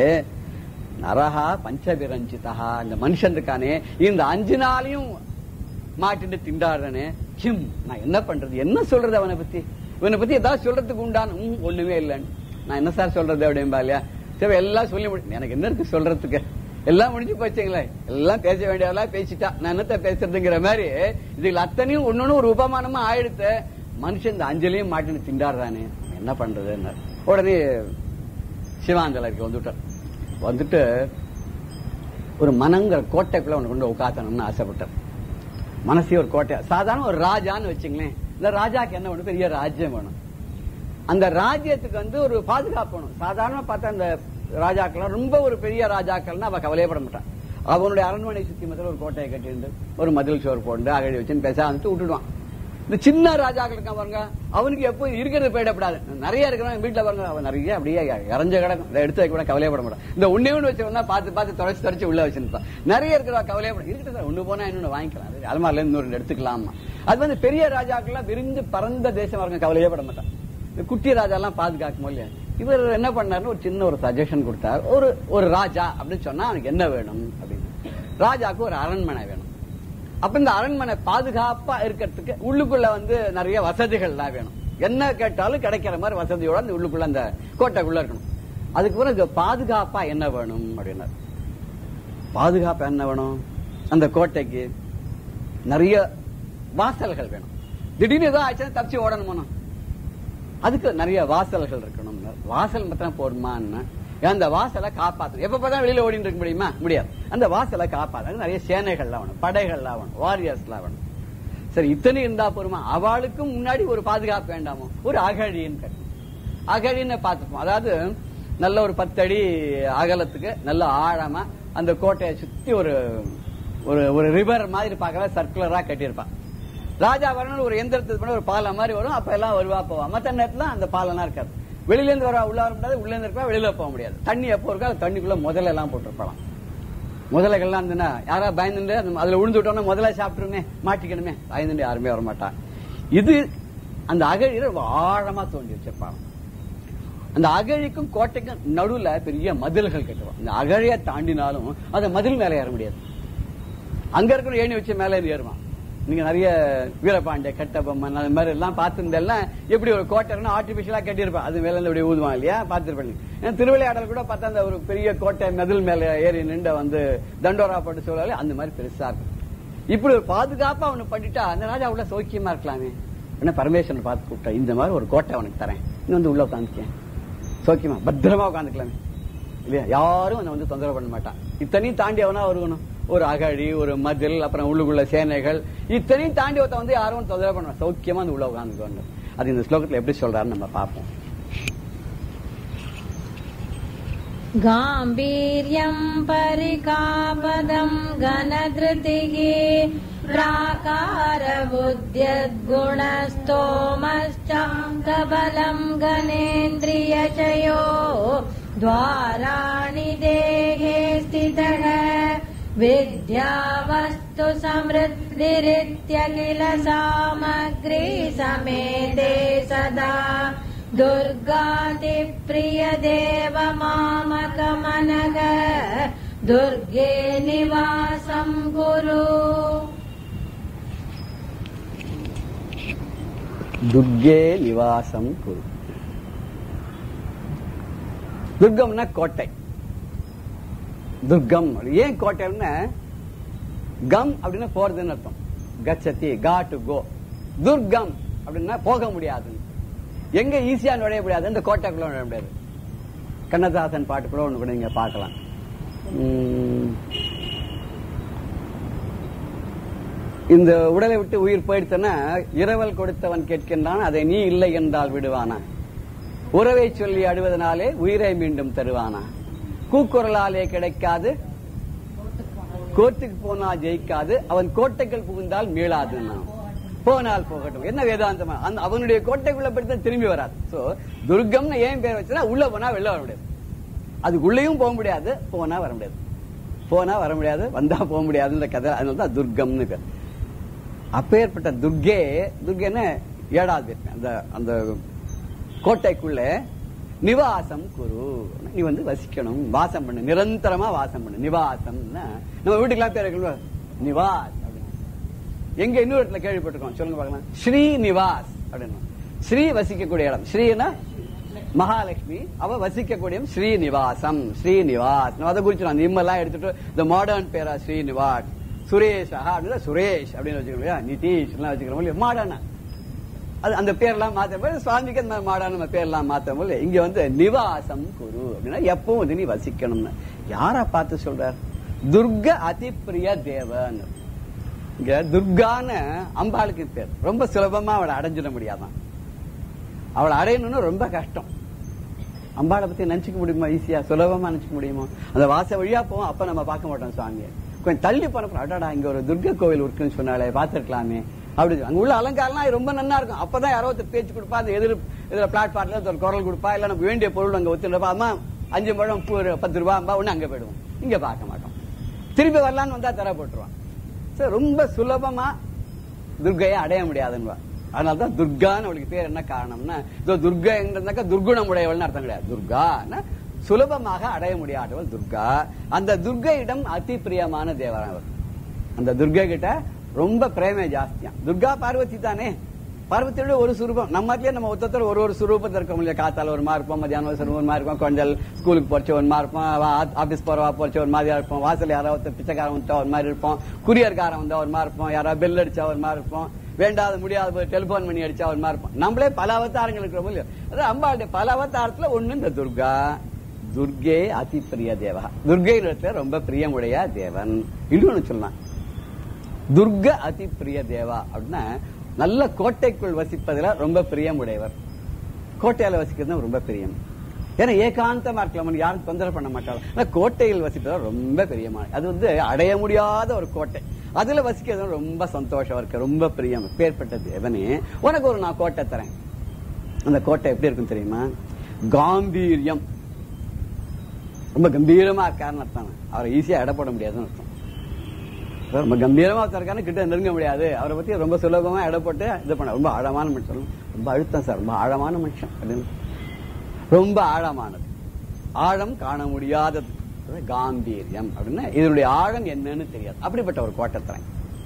நரஹா பஞ்சபிரஞ்சிதா இந்த மனுஷன் இருக்கானே இந்த அஞ்சு நாளையும் மாட்டிட்டு திண்டாடுறனே கிம் நான் என்ன பண்றது என்ன சொல்றது அவனை பத்தி இவனை பத்தி ஏதாவது சொல்றதுக்கு உண்டான ம், ஒண்ணுமே இல்லைன்னு நான் என்ன சார் சொல்றது அப்படின்பா இல்லையா சரி எல்லாம் சொல்லி முடி எனக்கு என்ன இருக்கு சொல்றதுக்கு எல்லாம் முடிஞ்சு போச்சுங்களே எல்லாம் பேச வேண்டியதெல்லாம் பேசிட்டா நான் என்னத்த பேசுறதுங்கிற மாதிரி இதுல அத்தனையும் ஒன்னொன்னு ஒரு உபமானமா ஆயிடுத்து மனுஷன் இந்த அஞ்சலியும் மாட்டின்னு திண்டாடுறானே அவன் என்ன பண்றதுன்னு உடனே சிவாஞ்சலருக்கு வந்துட்டார் வந்துட்டு ஒரு மனங்கிற கோட்டைக்குள்ள அவனை கொண்டு உட்காத்தணும்னு ஆசைப்பட்டார் மனசே ஒரு கோட்டை சாதாரண ஒரு ராஜான்னு வச்சுங்களேன் இந்த ராஜாக்கு என்ன வேணும் பெரிய ராஜ்யம் வேணும் அந்த ராஜ்யத்துக்கு வந்து ஒரு பாதுகாப்பு வேணும் சாதாரண பார்த்தா அந்த ராஜாக்கள்லாம் ரொம்ப ஒரு பெரிய ராஜாக்கள்னா அவ கவலையப்பட மாட்டான் அவனுடைய அரண்மனை சுத்தி மத்தில ஒரு கோட்டையை கட்டிண்டு ஒரு மதில் சோறு போட்டு அகழி வச்சுன்னு பேச வந்துட்டு விட்டுடுவான் இந்த சின்ன ராஜாக்கள் இருக்கான் பாருங்க அவனுக்கு எப்போ இருக்கிறது போயிடப்படாது நிறைய இருக்கிறவன் வீட்டுல பாருங்க அவன் நிறைய அப்படியே இறஞ்ச கிடக்கும் இதை எடுத்து வைக்க கூட கவலையப்பட மாட்டான் இந்த ஒண்ணே ஒண்ணு வச்சவன் பார்த்து பார்த்து தொடச்சு தொடச்சு உள்ள வச்சிருப்பான் நிறைய இருக்கிறவா கவலையப்பட இருக்கட்டும் சார் ஒண்ணு போனா இன்னொன்னு வாங்கிக்கலாம் அது அலமாரில இருந்து இன்னொரு எடுத்துக்கலாமா அது வந்து பெரிய ராஜாக்கள்லாம் விரிஞ்சு பறந்த தேசம் இருக்க கவலையே பட மாட்டான் இந்த குட்டி ராஜாலாம் பாதுகாக்கும் இல்லையா இவர் என்ன பண்ணாருன்னு ஒரு சின்ன ஒரு சஜஷன் கொடுத்தார் ஒரு ஒரு ராஜா அப்படின்னு சொன்னா அவனுக்கு என்ன வேணும் அப்படின்னு ராஜாக்கு ஒரு அரண்மனை வேணும் அப்ப இந்த அரண்மனை பாதுகாப்பா இருக்கிறதுக்கு உள்ளுக்குள்ள வந்து நிறைய வசதிகள்லாம் வேணும் என்ன கேட்டாலும் கிடைக்கிற மாதிரி வசதியோட அந்த உள்ளுக்குள்ள அந்த கோட்டைக்குள்ள இருக்கணும் அதுக்கு பிறகு இங்க பாதுகாப்பா என்ன வேணும் அப்படின்னாரு பாதுகாப்பு என்ன வேணும் அந்த கோட்டைக்கு நிறைய வாசல்கள் வேணும் திடீர்னு ஏதோ ஆச்சுன்னா தப்பிச்சு ஓடணுமா அதுக்கு நிறைய வாசல்கள் இருக்கணும் வாசல் மாத்திரம் போடுமான்னு அந்த வாசலை காப்பாத்தணும் எப்ப பார்த்தா வெளியில ஓடிட்டு இருக்க முடியுமா முடியாது அந்த வாசலை காப்பாத்த நிறைய சேனைகள்லாம் வேணும் படைகள்லாம் வேணும் வாரியர்ஸ்லாம் வேணும் சரி இத்தனை இருந்தா போருமா அவளுக்கும் முன்னாடி ஒரு பாதுகாப்பு வேண்டாமோ ஒரு அகழின்னு கட்டணும் அகழின்னு பார்த்துப்போம் அதாவது நல்ல ஒரு பத்தடி அகலத்துக்கு நல்ல ஆழமா அந்த கோட்டையை சுத்தி ஒரு ஒரு ஒரு ரிவர் மாதிரி பார்க்கல சர்க்குலரா கட்டியிருப்பான் ராஜா வரணும் ஒரு எந்திரத்துக்கு பண்ண ஒரு பாலம் மாதிரி வரும் அப்ப எல்லாம் வருவா போவா மத்த நேரத்துல அந்த பாலம்லாம் இருக்காது வெளியில இருந்து வர உள்ள வர முடியாது உள்ள இருந்து இருக்கா வெளியில போக முடியாது தண்ணி எப்போ இருக்கோ அது தண்ணிக்குள்ள முதல்ல எல்லாம் போட்டிருப்பாளாம் முதலைகள்லாம் இருந்துன்னா யாரா பயந்துட்டு அந்த- அதுல விழுந்து விட்டோம்னா முதல்ல சாப்பிட்டுருமே மாட்டிக்கணுமே பயந்துட்டு யாருமே வர மாட்டா இது அந்த அகழியில ரொம்ப ஆழமா தோண்டி வச்சிருப்பாங்க அந்த அகழிக்கும் கோட்டைக்கும் நடுவுல பெரிய மதில்கள் கட்டுவோம் இந்த அகழியை தாண்டினாலும் அந்த மதில் மேல ஏற முடியாது அங்க இருக்கிற ஏணி வச்சு மேல ஏறி ஏறுவான் நீங்க நிறைய வீரபாண்டிய கட்டபொம்மன் அது மாதிரி எல்லாம் பார்த்திருந்தெல்லாம் எப்படி ஒரு கோட்டை ஆர்டிபிஷியலா கட்டியிருப்பான் அது மேல இருந்து இப்படி ஊதுவான் இல்லையா பார்த்திருப்பேன் ஏன்னா திருவிளையாடல் கூட பார்த்தா அந்த ஒரு பெரிய கோட்டை மதில் மேல ஏறி நின்று வந்து தண்டோரா போட்டு சொல்லல அந்த மாதிரி பெருசா இருக்கும் இப்படி ஒரு பாதுகாப்பா அவனு பண்ணிட்டா அந்த ராஜா உள்ள சௌக்கியமா இருக்கலாமே என்ன பரமேஸ்வரன் பார்த்து கூப்பிட்டா இந்த மாதிரி ஒரு கோட்டை அவனுக்கு தரேன் நீ வந்து உள்ள உட்காந்துக்கேன் சௌக்கியமா பத்திரமா உட்காந்துக்கலாமே இல்லையா யாரும் அவனை வந்து தொந்தரவு பண்ண மாட்டான் இத்தனையும் தாண்டி அவனா வருவணும் ஒரு அகழி ஒரு மதில் அப்புறம் உள்ளுக்குள்ள சேனைகள் இத்தனையும் தாண்டி ஒருத்தன் வந்து யாரும் தொந்தரவு பண்ண சௌக்கியமா அந்த உள்ள உட்காந்துக்கணும் அது இந்த ஸ்லோகத்துல எப்படி சொல்றாருன்னு நம்ம பார்ப்போம் गाम्भीर्यम् परिकापदम् घनधृतिः प्राकारबुद्ध्यद्गुणस्तोमश्चान्तबलम् गणेन्द्रियचयो द्वाराणि देहे स्थितः विद्यावस्तु समृद्धिरित्यखिल सामग्री समेते सदा दुर्गातिप्रियदेव मामकमनग दुर्गे निवासम् कुरु துர்கே நிவாசம் குரு துர்கம்னா கோட்டை துர்கம் ஏன் கோட்டைன்னா கம் அப்படின்னா போறதுன்னு அர்த்தம் கச்சதி கா டு கோ துர்கம் அப்படின்னா போக முடியாது எங்க ஈஸியா நுழைய முடியாது இந்த கோட்டைக்குள்ள நுழைய முடியாது கண்ணதாசன் பாட்டு கூட ஒண்ணு கூட நீங்க பார்க்கலாம் உம், இந்த உடலை விட்டு உயிர் போயிடுத்தனா இரவல் கொடுத்தவன் கேட்கின்றான் அதை நீ இல்லை என்றால் விடுவானா உறவை சொல்லி அழுவதனாலே உயிரை மீண்டும் தருவானா கூக்குரலாலே கிடைக்காது கோர்ட்டுக்கு போனா ஜெயிக்காது அவன் கோட்டைகள் புகுந்தால் மீளாதுன்னா போனால் போகட்டும் என்ன வேதாந்தமா அந்த அவனுடைய கோட்டைக்குள்ள போயிட்டு திரும்பி வராது சோ துர்கம்னு ஏன் பேர் வச்சுன்னா உள்ள போனா வெளில வர முடியாது அதுக்குள்ளேயும் போக முடியாது போனா வர முடியாது போனா வர முடியாது வந்தா போக முடியாதுன்ற கதை அதனால தான் துர்கம்னு பேர் அப்பேற்பட்ட துர்கே துர்கேன்னு ஏழாவது பேர் அந்த அந்த கோட்டைக்குள்ள நிவாசம் குரு நீ வந்து வசிக்கணும் வாசம் பண்ணு நிரந்தரமா வாசம் பண்ணு நிவாசம்னா நம்ம வீட்டுக்கெல்லாம் பேர் வைக்கணும் நிவாஸ் அப்படின்னு எங்க இன்னொரு இடத்துல கேள்விப்பட்டிருக்கோம் சொல்லுங்க பார்க்கலாம் ஸ்ரீ நிவாஸ் அப்படின்னு ஸ்ரீ வசிக்கக்கூடிய இடம் ஸ்ரீனா மகாலட்சுமி அவ வசிக்கக்கூடிய இடம் ஸ்ரீநிவாசம் ஸ்ரீநிவாஸ் நான் அதை குறிச்சு அந்த இம்மெல்லாம் எடுத்துட்டு இந்த மாடர்ன் பேரா ஸ்ரீநிவாஸ் சுரேஷ் அப்படின்னா சுரேஷ் அப்படின்னு வச்சுக்கணும் இல்லையா நிதிஷ் எல்லாம் வச்சுக்கிறோம் இல்லையா மாடர்னா அது அந்த பேர்லாம் மாத்த சுவாமிக்கு அந்த மாடான நம்ம பேர்லாம் மாத்த முடியல இங்க வந்து நிவாசம் குரு அப்படின்னா எப்பவும் வந்து நீ வசிக்கணும்னு யார பார்த்து சொல்றார் துர்க அதிப்பிரிய தேவன் இங்க துர்கான்னு அம்பாளுக்கு பேர் ரொம்ப சுலபமா அவளை அடைஞ்சிட முடியாதான் அவளை அடையணும்னு ரொம்ப கஷ்டம் அம்பாளை பத்தி நினைச்சுக்க முடியுமா ஈஸியா சுலபமா நினைச்சுக்க முடியுமா அந்த வாச வழியா போவோம் அப்ப நம்ம பார்க்க மாட்டோம் சுவாமியை கொஞ்சம் தள்ளி போன அடாடா இங்க ஒரு துர்கா கோவில் இருக்குன்னு சொன்னாலே பார்த்திருக்கலாமே அப்படி சொல்லி. அங்க உள்ள அலங்காரம்லாம் ரொம்ப நல்லா இருக்கும் அப்பதான் யாரோ ஒருத்தர் பேச்சு கொடுப்பா அந்த எதிர் இதுல பிளாட்ஃபார்ம்ல ஒரு குரல் கொடுப்பா இல்ல நமக்கு வேண்டிய பொருள் அங்க ஒத்துப்பா அம்மா அஞ்சு பழம் பூ ஒரு பத்து ரூபாய் அம்பா ஒண்ணு அங்க போயிடுவோம் இங்க பார்க்க மாட்டோம் திருப்பி வரலான்னு வந்தா தர போட்டுருவான் சோ ரொம்ப சுலபமா துர்கையை அடைய முடியாதுன்னு அதனாலதான் துர்கான்னு அவளுக்கு பேர் என்ன காரணம்னா இதோ துர்கா எங்கிறதுனாக்கா துர்குணம் உடையவள்னு அர்த்தம் கிடையாது துர்கான்னா சுலபமாக அடைய முடியாதவள் துர்கா அந்த துர்கையிடம் அதி பிரியமான தேவன் அவர் அந்த துர்கை கிட்ட ரொம்ப பிரேமே ஜாஸ்தியா துர்கா பார்வதி தானே பார்வதியோட ஒரு சுரூபம் நம்ம மாதிரியே நம்ம ஒருத்தர் ஒரு ஒரு சுரூபத்தில் இருக்கோம் இல்லையா காத்தால ஒரு மாதிரி இருப்போம் மத்தியானம் ஒரு சுரூபம் ஒரு மாதிரி இருப்போம் கொஞ்சம் ஸ்கூலுக்கு போறச்ச ஒரு மாதிரி இருப்போம் வா- ஆபீஸ் போறவா போறச்ச ஒரு மாதிரியா இருப்போம் வாசல் யாராவது ஒருத்தர் பிச்சைக்காரன் வந்தா ஒரு மாதிரி இருப்போம் குரியர்காரன் வந்தா ஒரு மாதிரி இருப்போம் யாராவது பெல் அடிச்சா ஒரு மாதிரி இருப்போம் வேண்டாத முடியாத போய் டெலிபோன் பண்ணி அடிச்சா ஒரு மாதிரி இருப்போம் நம்மளே பல அவதாரங்கள் இருக்கிறோம் இல்லையா அதாவது அம்பாளுடைய பல அவதாரத்துல ஒண்ணு இந்த துர்கா துர்கே அதி பிரிய தேவா துர்கை இடத்துல ரொம்ப பிரியமுடைய தேவன் இன்னொன்னு சொல்லலாம் துர்க அதி பிரிய தேவா அப்படின்னா நல்ல கோட்டைக்குள் வசிப்பதுல ரொம்ப பிரியமுடையவர் கோட்டையில வசிக்கிறது ரொம்ப பிரியம் ஏன்னா ஏகாந்தமா இருக்கலாம் யாரும் தொந்தரவு பண்ண மாட்டாங்க ஆனா கோட்டையில் வசிப்பது ரொம்ப பிரியமான அது வந்து அடைய முடியாத ஒரு கோட்டை அதுல வசிக்கிறது ரொம்ப சந்தோஷம் இருக்கு ரொம்ப பிரியம் பேர்பட்ட தேவனே உனக்கு ஒரு நான் கோட்டை தரேன் அந்த கோட்டை எப்படி இருக்கும் தெரியுமா காம்பீரியம் ரொம்ப கம்பீரமா இருக்காருன்னு அர்த்தம் அவரை ஈஸியா எடை போட முடியாதுன்னு அர்த்தம் ரொம்ப கம்பீரமா ஒருத்தருக்கான கிட்ட நெருங்க முடியாது அவரை பத்தி ரொம்ப சுலபமா எடை போட்டு இது பண்ண ரொம்ப ஆழமான மனுஷன் ரொம்ப அழுத்தம் சார் ரொம்ப ஆழமான மனுஷன் அப்படின்னு ரொம்ப ஆழமானது ஆழம் காண முடியாதது அது காம்பீரியம் அப்படின்னா இதனுடைய ஆழம் என்னன்னு தெரியாது அப்படிப்பட்ட ஒரு கோட்டத்திறன்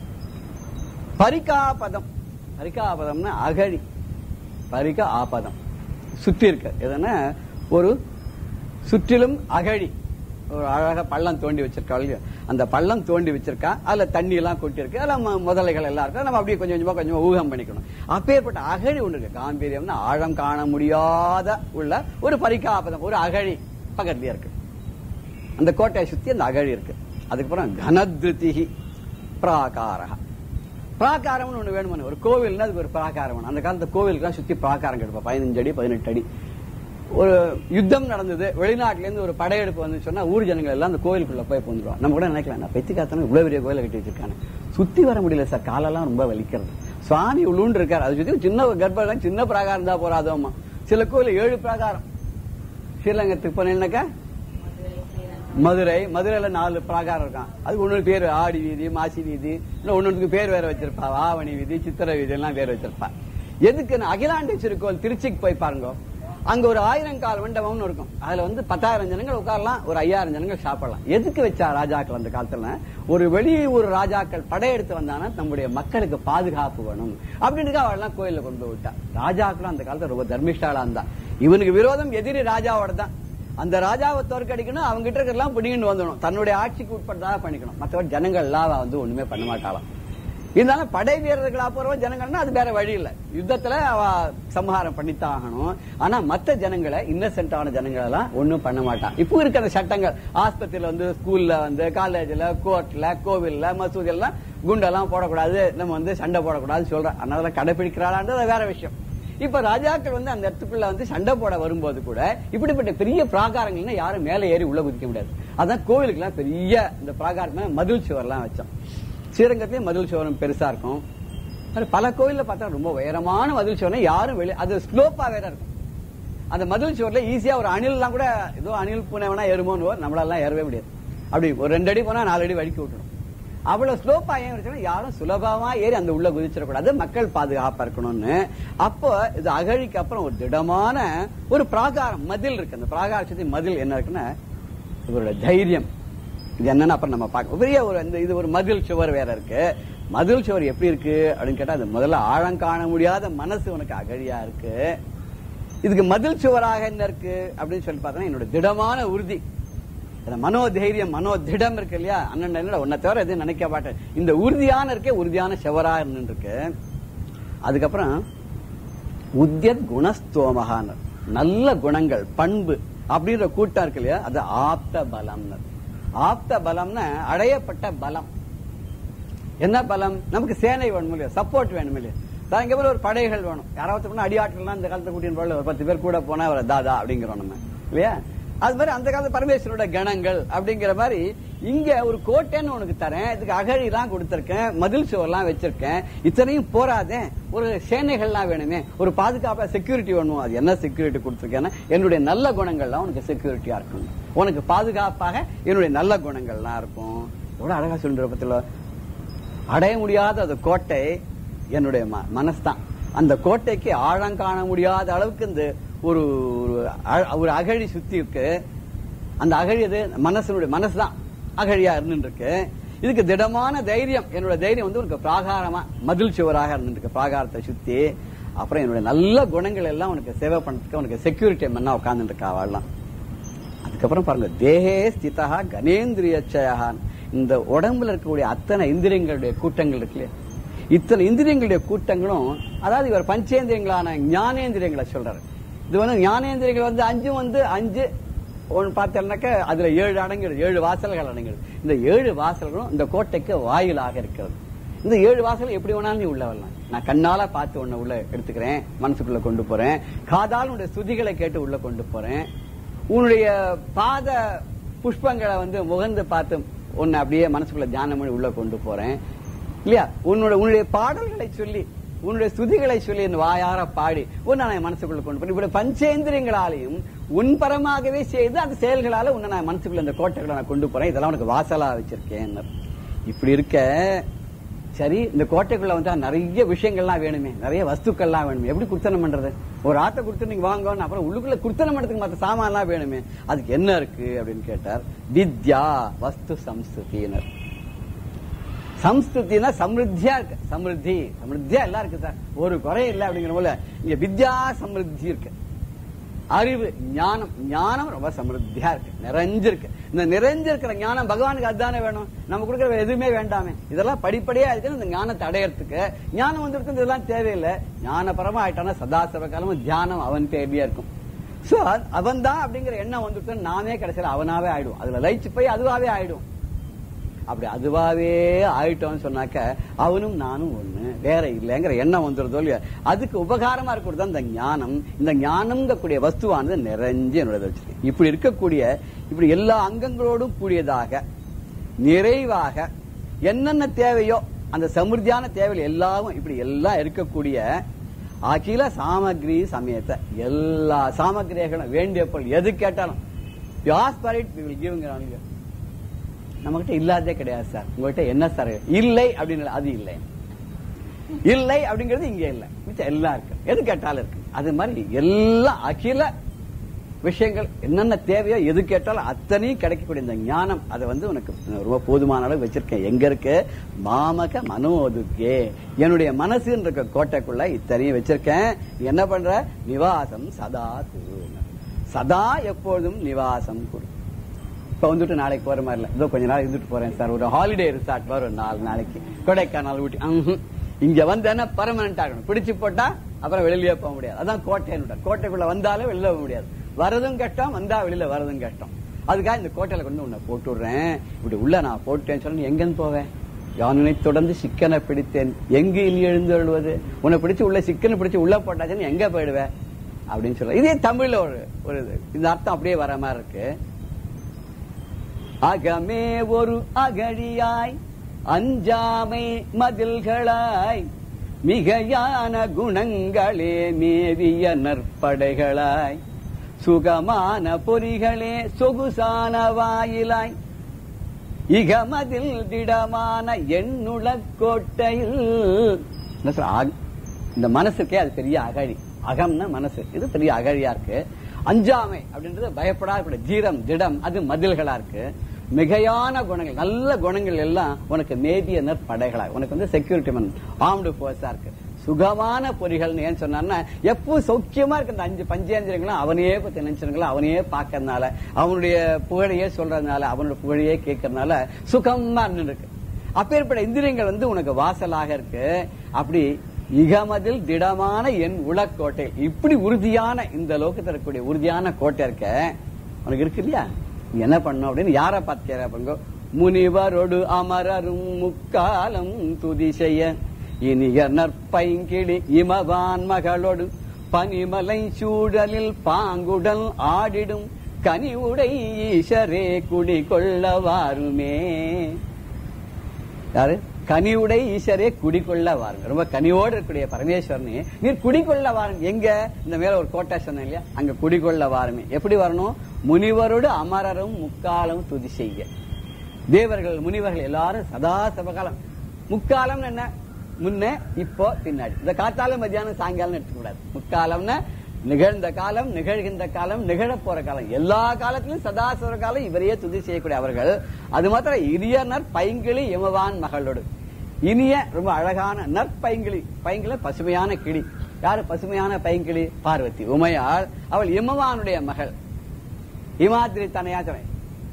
பரிகாபதம் பரிகாபதம்னா அகழி பரிக ஆபதம் சுற்றி இருக்க எதனா ஒரு சுற்றிலும் அகழி ஒரு அழகா பள்ளம் தோண்டி வச்சிருக்கா இல்லையா அந்த பள்ளம் தோண்டி வச்சிருக்கா அதுல தண்ணி எல்லாம் கொட்டி இருக்கு அதுல ம- முதலைகள் எல்லாம் இருக்கு நம்ம அப்படியே கொஞ்சம் கொஞ்சமா கொஞ்சமா ஊகம் பண்ணிக்கணும் அப்பேற்பட்ட அகழி ஒண்ணு இருக்கு காம்பீரியம்னா ஆழம் காண முடியாத உள்ள ஒரு பரிகாபதம் ஒரு அகழி பக்கத்துலயே இருக்கு அந்த கோட்டையை சுத்தி அந்த அகழி இருக்கு அதுக்கப்புறம் கனத்ருதிகி பிராகாரக பிராகாரம்னு ஒண்ணு வேணுமனு ஒரு கோவில்னா அதுக்கு ஒரு பிராகாரம் வேணும் அந்த காலத்து கோவிலுக்கு சுத்தி பிராகாரம் கிடைப்பா பதினஞ்சு அடி பதினெட்டு அடி ஒரு யுத்தம் நடந்தது வெளிநாட்டுல இருந்து ஒரு படையெடுப்பு வந்து சொன்னா ஊர் ஜனங்கள் எல்லாம் அந்த கோயிலுக்குள்ள போய் புந்துருவோம் நம்ம கூட நினைக்கலாம் நான் பெத்தி காத்தானே இவ்வளவு பெரிய கோயிலை கட்டி வச்சிருக்காங்க சுத்தி வர முடியல சார் காலெல்லாம் ரொம்ப வலிக்கிறது சுவாமி உள்ளூண்டு இருக்காரு அதை சுத்தி சின்ன ஒரு கர்ப்பம் சின்ன பிரகாரம் தான் போறாதோமா சில கோயில் ஏழு பிரகாரம் ஸ்ரீலங்கத்துக்கு போனேன்னாக்கா மதுரை மதுரையில நாலு பிராகாரம் இருக்கான் அது ஒண்ணு பேர் ஆடி வீதி மாசி வீதி இல்ல ஒன்னொன்றுக்கு பேர் வேற வச்சிருப்பா ஆவணி வீதி சித்திரை வீதி எல்லாம் பேர் வச்சிருப்பா எதுக்கு அகிலாண்டேஸ்வரி கோயில் திருச்சிக்கு போய் பாருங்க அங்க ஒரு ஆயிரம் கால் மண்டபம்னு இருக்கும் அதுல வந்து பத்தாயிரம் ஜனங்கள் உட்காரலாம் ஒரு ஐயாயிரம் ஜனங்கள் சாப்பிடலாம் எதுக்கு வச்சா ராஜாக்கள் அந்த காலத்துல ஒரு வெளியூர் ராஜாக்கள் படையெடுத்து வந்தானா நம்முடைய மக்களுக்கு பாதுகாப்பு வேணும் அப்படின்னு அவெல்லாம் கோயில்ல கொண்டு போய் விட்டா ராஜாக்களும் அந்த காலத்துல ரொம்ப தர்மிஷ்டாலா இருந்தா இவனுக்கு விரோதம் எதிரி ராஜாவோட தான் அந்த ராஜாவை தோற்கடிக்கணும் அவங்க கிட்ட இருக்கலாம் பிடிங்கிட்டு வந்துடணும் தன்னுடைய ஆட்சிக்கு உட்பட்டதாக பண்ணிக்கணும் மற்றபடி ஜனங்கள் எல்லாம் அவ வந்து ஒண்ணுமே பண்ண மாட்டாளாம் இருந்தாலும் படை வீரர்களா போறவ ஜனங்கள்னா அது வேற வழி இல்ல யுத்தத்துல அவ சம்ஹாரம் பண்ணித்தான் ஆகணும் ஆனா மத்த ஜனங்களை இன்னசென்டான ஜனங்கள் எல்லாம் ஒண்ணும் பண்ண மாட்டான் இப்போ இருக்கிற சட்டங்கள் ஆஸ்பத்திரியில வந்து ஸ்கூல்ல வந்து காலேஜ்ல கோர்ட்ல கோவில்ல மசூதி எல்லாம் குண்டெல்லாம் போடக்கூடாது நம்ம வந்து சண்டை போடக்கூடாதுன்னு சொல்றோம் அதனால கடைபிடிக்கிறாளான்றது அது வேற விஷயம் இப்ப ராஜாக்கள் வந்து அந்த இடத்துக்குள்ள வந்து சண்டை போட வரும்போது கூட இப்படிப்பட்ட பெரிய பிராகாரங்கள்னா யாரும் மேலே ஏறி உள்ள குதிக்க முடியாது அதான் கோவிலுக்கு எல்லாம் பெரிய இந்த பிராகாரம் மதில் சுவர்லாம் வச்சோம் ஸ்ரீரங்கத்திலயும் மதில் சுவரம் பெருசா இருக்கும் அது பல கோயில்ல பார்த்தா ரொம்ப உயரமான மதில் சுவரம் யாரும் வெளியே அது ஸ்லோப்பா வேற இருக்கும் அந்த மதில் சுவர்ல ஈஸியா ஒரு அணில்லாம் கூட ஏதோ அணில் பூனை வேணா ஏறுமோன்னு நம்மளால ஏறவே முடியாது அப்படி ஒரு ரெண்டு அடி போனா நாலு அடி வடிக்கி விட்டுரும் அவ்வளவு ஸ்லோப்பா ஏன் இருக்குன்னா யாரும் சுலபமா ஏறி அந்த உள்ள குதிச்சிடக்கூடாது மக்கள் பாதுகாப்பா இருக்கணும்னு அப்போ இது அகழிக்கு அப்புறம் ஒரு திடமான ஒரு பிராகாரம் மதில் இருக்கு அந்த பிராகார சுத்தி மதில் என்ன இருக்குன்னா இவரோட தைரியம் இது என்னன்னு அப்புறம் நம்ம பார்க்க பெரிய ஒரு இந்த இது ஒரு மதில் சுவர் வேற இருக்கு மதில் சுவர் எப்படி இருக்கு அப்படின்னு கேட்டா அது முதல்ல ஆழம் காண முடியாத மனசு உனக்கு அகழியா இருக்கு இதுக்கு மதில் சுவராக என்ன இருக்கு அப்படின்னு சொல்லி பார்த்தோன்னா என்னோட திடமான உறுதி அந்த மனோதைரியம் மனோ திடம் இருக்கு இல்லையா அண்ணன் என்னடா உன்னை தவிர எதுவும் நினைக்க மாட்டேன் இந்த உறுதியான இருக்கே உறுதியான செவரா இருந்து இருக்கு அதுக்கப்புறம் உத்தியத் குணஸ்தோமகான் நல்ல குணங்கள் பண்பு அப்படின்ற கூட்டம் இருக்கு இல்லையா அது ஆப்த பலம்னு ஆப்த பலம்னா அடையப்பட்ட பலம் என்ன பலம் நமக்கு சேனை வேணும் இல்லையா சப்போர்ட் வேணும் இல்லையா தான் இங்க போல ஒரு படைகள் வேணும் யாராவது பண்ணா அடியாட்கள்லாம் இந்த காலத்துல கூட்டின்னு போல ஒரு பத்து பேர் கூட போனா அவரை தாதா அப்படிங்கிறோம் நம்ம இல்லையா அது மாதிரி அந்த காலத்து பரமேஸ்வரோட கணங்கள் அப்படிங்கிற மாதிரி இங்க ஒரு கோட்டைன்னு உனக்கு தரேன் இதுக்கு அகழிலாம் கொடுத்திருக்கேன் மதில் சுவர்லாம் வச்சிருக்கேன் இத்தனையும் போராதே ஒரு சேனைகள்லாம் வேணுமே ஒரு பாதுகாப்பா செக்யூரிட்டி வேணும் அது என்ன செக்யூரிட்டி கொடுத்திருக்கேன்னா என்னுடைய நல்ல குணங்கள்லாம் உனக்கு செக்யூரிட்டியா இருக்கும் உனக்கு பாதுகாப்பாக என்னுடைய நல்ல குணங்கள்லாம் இருக்கும் எவ்வளவு அழகா சொல்ற பத்தில அடைய முடியாத அந்த கோட்டை என்னுடைய ம- மனசுதான் அந்த கோட்டைக்கு ஆழம் காண முடியாத அளவுக்கு இந்த ஒரு ஒரு அ- ஒரு அகழி சுத்தி இருக்கு அந்த அகழி அது மனசனுடைய மனசுதான் அகழியா இருந்துட்டு இருக்கு இதுக்கு திடமான தைரியம் என்னோட தைரியம் வந்து உனக்கு பிராகாரமா மதில் சுவராக இருந்துட்டு இருக்கு பிராகாரத்தை சுத்தி அப்புறம் என்னுடைய நல்ல குணங்கள் எல்லாம் உனக்கு சேவை பண்றதுக்கு உனக்கு செக்யூரிட்டி மன்னா உட்கார்ந்துட்டு இருக்கா வாழலாம் அதுக்கப்புறம் பாருங்க தேகே ஸ்திதா கணேந்திரியச்சயான் இந்த உடம்புல இருக்கக்கூடிய அத்தனை இந்திரியங்களுடைய கூட்டங்கள் இருக்கு இல்லையா இத்தனை இந்திரியங்களுடைய கூட்டங்களும் அதாவது இவர் பஞ்சேந்திரியங்களான ஞானேந்திரியங்களை சொல்றாரு இது வந்து ஞானேந்திரியங்கள் வந்து அஞ்சும் வந்து அஞ்சு ஒன்று பார்த்தோம்னாக்க அதுல ஏழு அடங்கிடுது ஏழு வாசல்கள் அடங்கிடுது இந்த ஏழு வாசல்களும் இந்த கோட்டைக்கு வாயிலாக இருக்கிறது இந்த ஏழு வாசல் எப்படி வேணாலும் நீ உள்ள வரலாம் நான் கண்ணால பார்த்து உன்னை உள்ள எடுத்துக்கிறேன் மனசுக்குள்ள கொண்டு போறேன் காதால் உன்னுடைய சுதிகளை கேட்டு உள்ள கொண்டு போறேன் உன்னுடைய பாத புஷ்பங்களை வந்து முகந்து பார்த்து உன்னை அப்படியே மனசுக்குள்ள தியானம் பண்ணி உள்ள கொண்டு போறேன் இல்லையா உன்னோட உன்னுடைய பாடல்களை சொல்லி உன்னுடைய ஸ்துதிகளை சொல்லி என் வாயார பாடி உன்னை நான் மனசுக்குள்ள கொண்டு போறேன் இப்படி பஞ்சேந்திரியங்களாலையும் உன் பரமாகவே செய்து அந்த செயல்களால உன்னை நான் மனசுக்குள்ள இந்த கோட்டைகளை நான் கொண்டு போறேன் இதெல்லாம் உனக்கு வாசலா வச்சிருக்கேன் இப்படி இருக்க சரி இந்த கோட்டைக்குள்ள வந்து நிறைய விஷயங்கள்லாம் வேணுமே நிறைய வஸ்துக்கள்லாம் வேணுமே எப்படி குர்த்தனம் பண்றது ஒரு ஆட்டை கொடுத்து நீங்க வாங்கன்னு அப்புறம் உள்ளுக்குள்ள குர்த்தனம் பண்றதுக்கு மத்த சாமான்லாம் வேணுமே அதுக்கு என்ன இருக்கு அப்படின்னு கேட்டார் வித்யா வஸ்து சம்ஸ்கிருதியினர் சம்ஸ்கிருத்தினா சமிருத்தியா இருக்கு சமிருத்தி சமிருத்தியா எல்லாம் இருக்கு சார் ஒரு குறை இல்லை அப்படிங்கிற போல இங்க வித்யா சமிருத்தி இருக்கு அறிவு ஞானம் ஞானம் ரொம்ப சமிருத்தியா இருக்கு நிறைஞ்சிருக்கு இந்த நிறைஞ்சிருக்கிற ஞானம் பகவானுக்கு அதுதானே வேணும் நம்ம கொடுக்குற வேற எதுவுமே வேண்டாமே இதெல்லாம் படிப்படியா இருக்கு இந்த ஞானத்தை அடையறதுக்கு ஞானம் வந்துருக்கு இதெல்லாம் தேவையில்லை ஞானபரமா ஆயிட்டானா சதாசிவ காலமும் தியானம் அவன் தேவையா இருக்கும் சோ அவன் தான் அப்படிங்கிற எண்ணம் வந்துட்டு நாமே கடைசியில் அவனாவே ஆயிடும் அதுல லயிச்சு போய் அதுவாவே ஆயிடும் அப்படி அதுவாவே ஆயிட்டோம்னு சொன்னாக்க அவனும் நானும் ஒண்ணு வேற இல்லைங்கிற எண்ணம் வந்துருதோ இல்லையா அதுக்கு உபகாரமா இருக்கிறது இந்த ஞானம் இந்த ஞானம்ங்கக்கூடிய வஸ்துவானது நிறைஞ்சு என்னோட வச்சிருக்கு இப்படி இருக்கக்கூடிய இப்படி எல்லா அங்கங்களோடும் கூடியதாக நிறைவாக என்னென்ன தேவையோ அந்த சமிருத்தியான தேவைகள் எல்லாமும் இப்படி எல்லாம் இருக்கக்கூடிய அகில சாமகிரி சமயத்தை எல்லா சாமகிரிகளும் வேண்டிய பொருள் எது கேட்டாலும் கிவ்ங்கிறாங்க நம்ம கிட்ட இல்லாதே கிடையாது சார் உங்ககிட்ட என்ன சார் இல்லை அப்படின்னு அது இல்லை இல்லை அப்படிங்கிறது இங்க இல்லை மிச்சம் எல்லாம் இருக்கு எது கேட்டாலும் இருக்கு அது மாதிரி எல்லாம் அகில விஷயங்கள் என்னென்ன தேவையோ எது கேட்டாலும் அத்தனையும் கிடைக்கக்கூடிய இந்த ஞானம் அதை வந்து உனக்கு ரொம்ப போதுமான அளவு வச்சிருக்கேன் எங்க இருக்கு மாமக மனோதுக்கே என்னுடைய மனசுன்னு இருக்க கோட்டைக்குள்ள இத்தனையும் வச்சிருக்கேன் நீ என்ன பண்ற நிவாசம் சதா குரு சதா எப்பொழுதும் நிவாசம் குரு இப்ப வந்துட்டு நாளைக்கு போற மாதிரி இல்ல இதோ கொஞ்ச நாள் இருந்துட்டு போறேன் சார் ஒரு ஹாலிடே ரிசார்ட் வரும் நாலு நாளைக்கு கொடைக்கானல் ஊட்டி ம்ஹும். இங்க வந்தேன்னா பர்மனன்ட் ஆகணும் பிடிச்சு போட்டா அப்புறம் வெளியிலே போக முடியாது அதான் கோட்டைன்னு கோட்டைக்குள்ள வந்தாலும் வெளியில போக முடியாது வரதும் கஷ்டம் வந்தா வெளியில வரதும் கஷ்டம் அதுக்காக இந்த கோட்டையில கொண்டு உன்னை போட்டு விடுறேன் இப்படி உள்ள நான் போட்டேன்னு சொன்னா நீ எங்கன்னு போவேன் யானை தொடர்ந்து சிக்கனை பிடித்தேன் எங்கு இனி எழுந்தருள்வது உன்னை பிடிச்சு உள்ள சிக்கனை பிடிச்சு உள்ள போட்டாச்சுன்னு எங்க போயிடுவேன் அப்படின்னு சொல்ல இதே தமிழ்ல ஒரு ஒரு இது. இந்த அர்த்தம் அப்படியே வர மாதிரி இருக்கு அகமே ஒரு அகழியாய் அஞ்சாமை மதில்களாய் மிகையான குணங்களே மேவிய நற்படைகளாய் சுகமான பொறிகளே சொகுசான வாயிலாய் இகமதில் திடமான எண்ணுள கோட்டையில் என்ன சொல்ற? ஆக்- இந்த மனசுக்கே அது பெரிய அகழி அகம்னா மனசு இது பெரிய அகழியா இருக்கு அஞ்சாமை அப்படின்றது பயப்படாத ஜீரம் திடம் அது மதில்களா இருக்கு மிகையான குணங்கள் நல்ல குணங்கள் எல்லாம் உனக்கு மேபிய நற்படைகளா உனக்கு வந்து செக்யூரிட்டி மன் ஆர்ம்டு போர்ஸா இருக்கு சுகமான பொறிகள்னு ஏன் சொன்னான்னா எப்போ சௌக்கியமா இருக்கு இந்த அஞ்சு பஞ்சேந்திரங்களும் அவனையே பத்தி நினைச்சிருங்களா அவனையே பார்க்கறதுனால அவனுடைய புகழையே சொல்றதுனால அவனுடைய புகழையே கேட்கறதுனால சுகமா இருக்கு அப்பேற்பட்ட இந்திரியங்கள் வந்து உனக்கு வாசலாக இருக்கு அப்படி இகமதில் திடமான என் உளக்கோட்டை இப்படி உறுதியான இந்த லோகத்தில் இருக்கக்கூடிய உறுதியான கோட்டை இருக்க உனக்கு இருக்கு இல்லையா நீ என்ன பண்ணும் அப்படின்னு யார பார்த்து கேட்க முனிவரோடு அமரரும் முக்காலம் துதி செய்ய இனிய நற்பைங்கிளி இமவான் மகளோடு பனிமலை சூழலில் பாங்குடல் ஆடிடும் கனிவுடை ஈஷரே குடிகொள்ள வாருமே யாரு கனிவுடை ஈஸ்வரே குடிகொள்ள வாருங்க ரொம்ப கனிவோடு இருக்கக்கூடிய பரமேஸ்வரனே நீர் குடிகொள்ள வாருங்க எங்க இந்த மேல ஒரு கோட்டை சொன்னேன் இல்லையா அங்க குடிகொள்ள வாருமே எப்படி வரணும் முனிவரோடு அமரரும் முக்காலம் துதி செய்ய தேவர்கள் முனிவர்கள் எல்லாரும் சதா சபகாலம் முக்காலம் என்ன முன்ன இப்போ பின்னாடி இந்த காத்தாலும் மத்தியானம் சாயங்காலம் எடுத்துக்க கூடாது முக்காலம்னா நிகழ்ந்த காலம் நிகழ்கின்ற காலம் நிகழப் போற காலம் எல்லா காலத்திலும் சதாசுர காலம் இவரையே துதி செய்யக்கூடிய அவர்கள் அது மாத்திரம் இனிய நற்பைங்கிளி இமவான் மகளோடு இனிய ரொம்ப அழகான நற்பைங்கிளி பைங்கிளி பசுமையான கிளி யாரு பசுமையான பைங்கிளி பார்வதி உமையாள் அவள் இமவானுடைய மகள் இமாத்திரி தனையா சொன்னேன்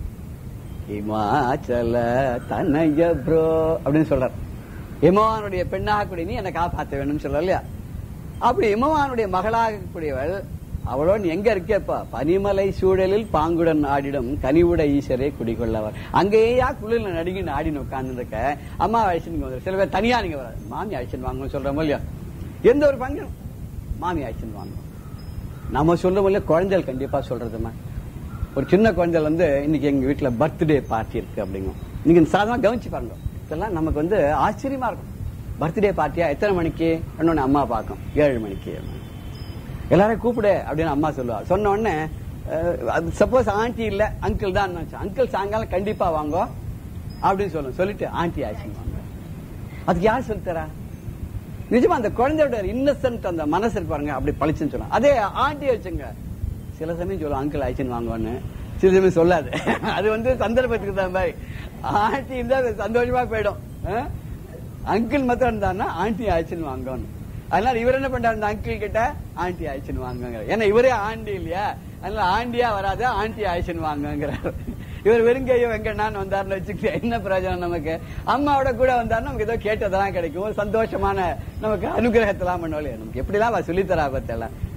இமாச்சல தனய ப்ரோ அப்படின்னு சொல்றார் இமவானுடைய பெண்ணாக கூடிய நீ என்னை காப்பாற்ற வேணும்னு சொல்ற இல்லையா அப்படி இமவானுடைய மகளாக கூடியவள் அவளோ நீ எங்க இருக்கேப்பா பனிமலை சூழலில் பாங்குடன் ஆடிடும் கனிவுட ஈஸ்வரே குடிகொள்ளவர் அங்கேயா குளிர்ல நடுங்கின்னு ஆடின்னு உட்கார்ந்து இருக்க அம்மா அழைச்சின்னு வந்து சில பேர் தனியா நீங்க வராது மாமி அழைச்சின்னு வாங்கன்னு சொல்றோம் இல்லையா எந்த ஒரு பங்கு மாமி அழைச்சின்னு வாங்க நம்ம சொல்றோம் இல்லையா குழந்தைகள் கண்டிப்பா சொல்றதுமா ஒரு சின்ன குழந்தைகள் வந்து இன்னைக்கு எங்க வீட்டுல பர்த்டே பார்ட்டி இருக்கு அப்படிங்கும் நீங்க சாதாரண கவனிச்சு பாருங்க இதெல்லாம் நமக்கு வந்து ஆச்சரியமா இருக்கும் பர்த்டே பார்ட்டியா எத்தனை மணிக்கு இன்னொன்னு அம்மா பார்க்கும் ஏழு மணிக்கு எல்லாரையும் கூப்பிடு அப்படின்னு அம்மா சொல்லுவா சொன்ன உடனே சப்போஸ் ஆண்டி இல்ல அங்கிள் தான் அங்கிள் சாயங்காலம் கண்டிப்பா வாங்க அப்படின்னு சொல்லும் சொல்லிட்டு ஆண்டி ஆச்சுன்னு வாங்க அதுக்கு யார் சொல்லி தரா நிஜமா அந்த குழந்தையோட இன்னசென்ட் அந்த மனசு இருப்பாருங்க அப்படி பளிச்சுன்னு சொல்லலாம் அதே ஆண்டி வச்சுங்க சில சமயம் சொல்லும் அங்கிள் ஆயிடுச்சுன்னு வாங்குவான்னு சில சமயம் சொல்லாது அது வந்து சந்தர்ப்பத்துக்கு தான் மாதிரி ஆண்டி இருந்தா அது சந்தோஷமா போயிடும் அங்கிள் மாத்திரம் இருந்தாருன்னா ஆண்டி ஆயிடுச்சுன்னு வாங்கணும் அதனால இவர் என்ன பண்றாரு அந்த அங்கிள் கிட்ட ஆண்டி ஆயிடுச்சுன்னு வாங்குங்க ஏன்னா இவரே ஆண்டி இல்லையா அதனால ஆண்டியா வராத ஆண்டி ஆயிடுச்சுன்னு வாங்குங்கிறாரு இவர் வெறுங்கையோ வெங்கண்ணான்னு வந்தாருன்னு வச்சுக்கிட்டு என்ன பிரயோஜனம் நமக்கு அம்மாவோட கூட வந்தாருன்னா நமக்கு ஏதோ கேட்டதெல்லாம் கிடைக்கும் ஒரு சந்தோஷமான நமக்கு அனுகிரகத்தெல்லாம் பண்ணுவோம் நமக்கு எப்படிலாம் அவ சொல்லித்தரா பத்தெல்லாம்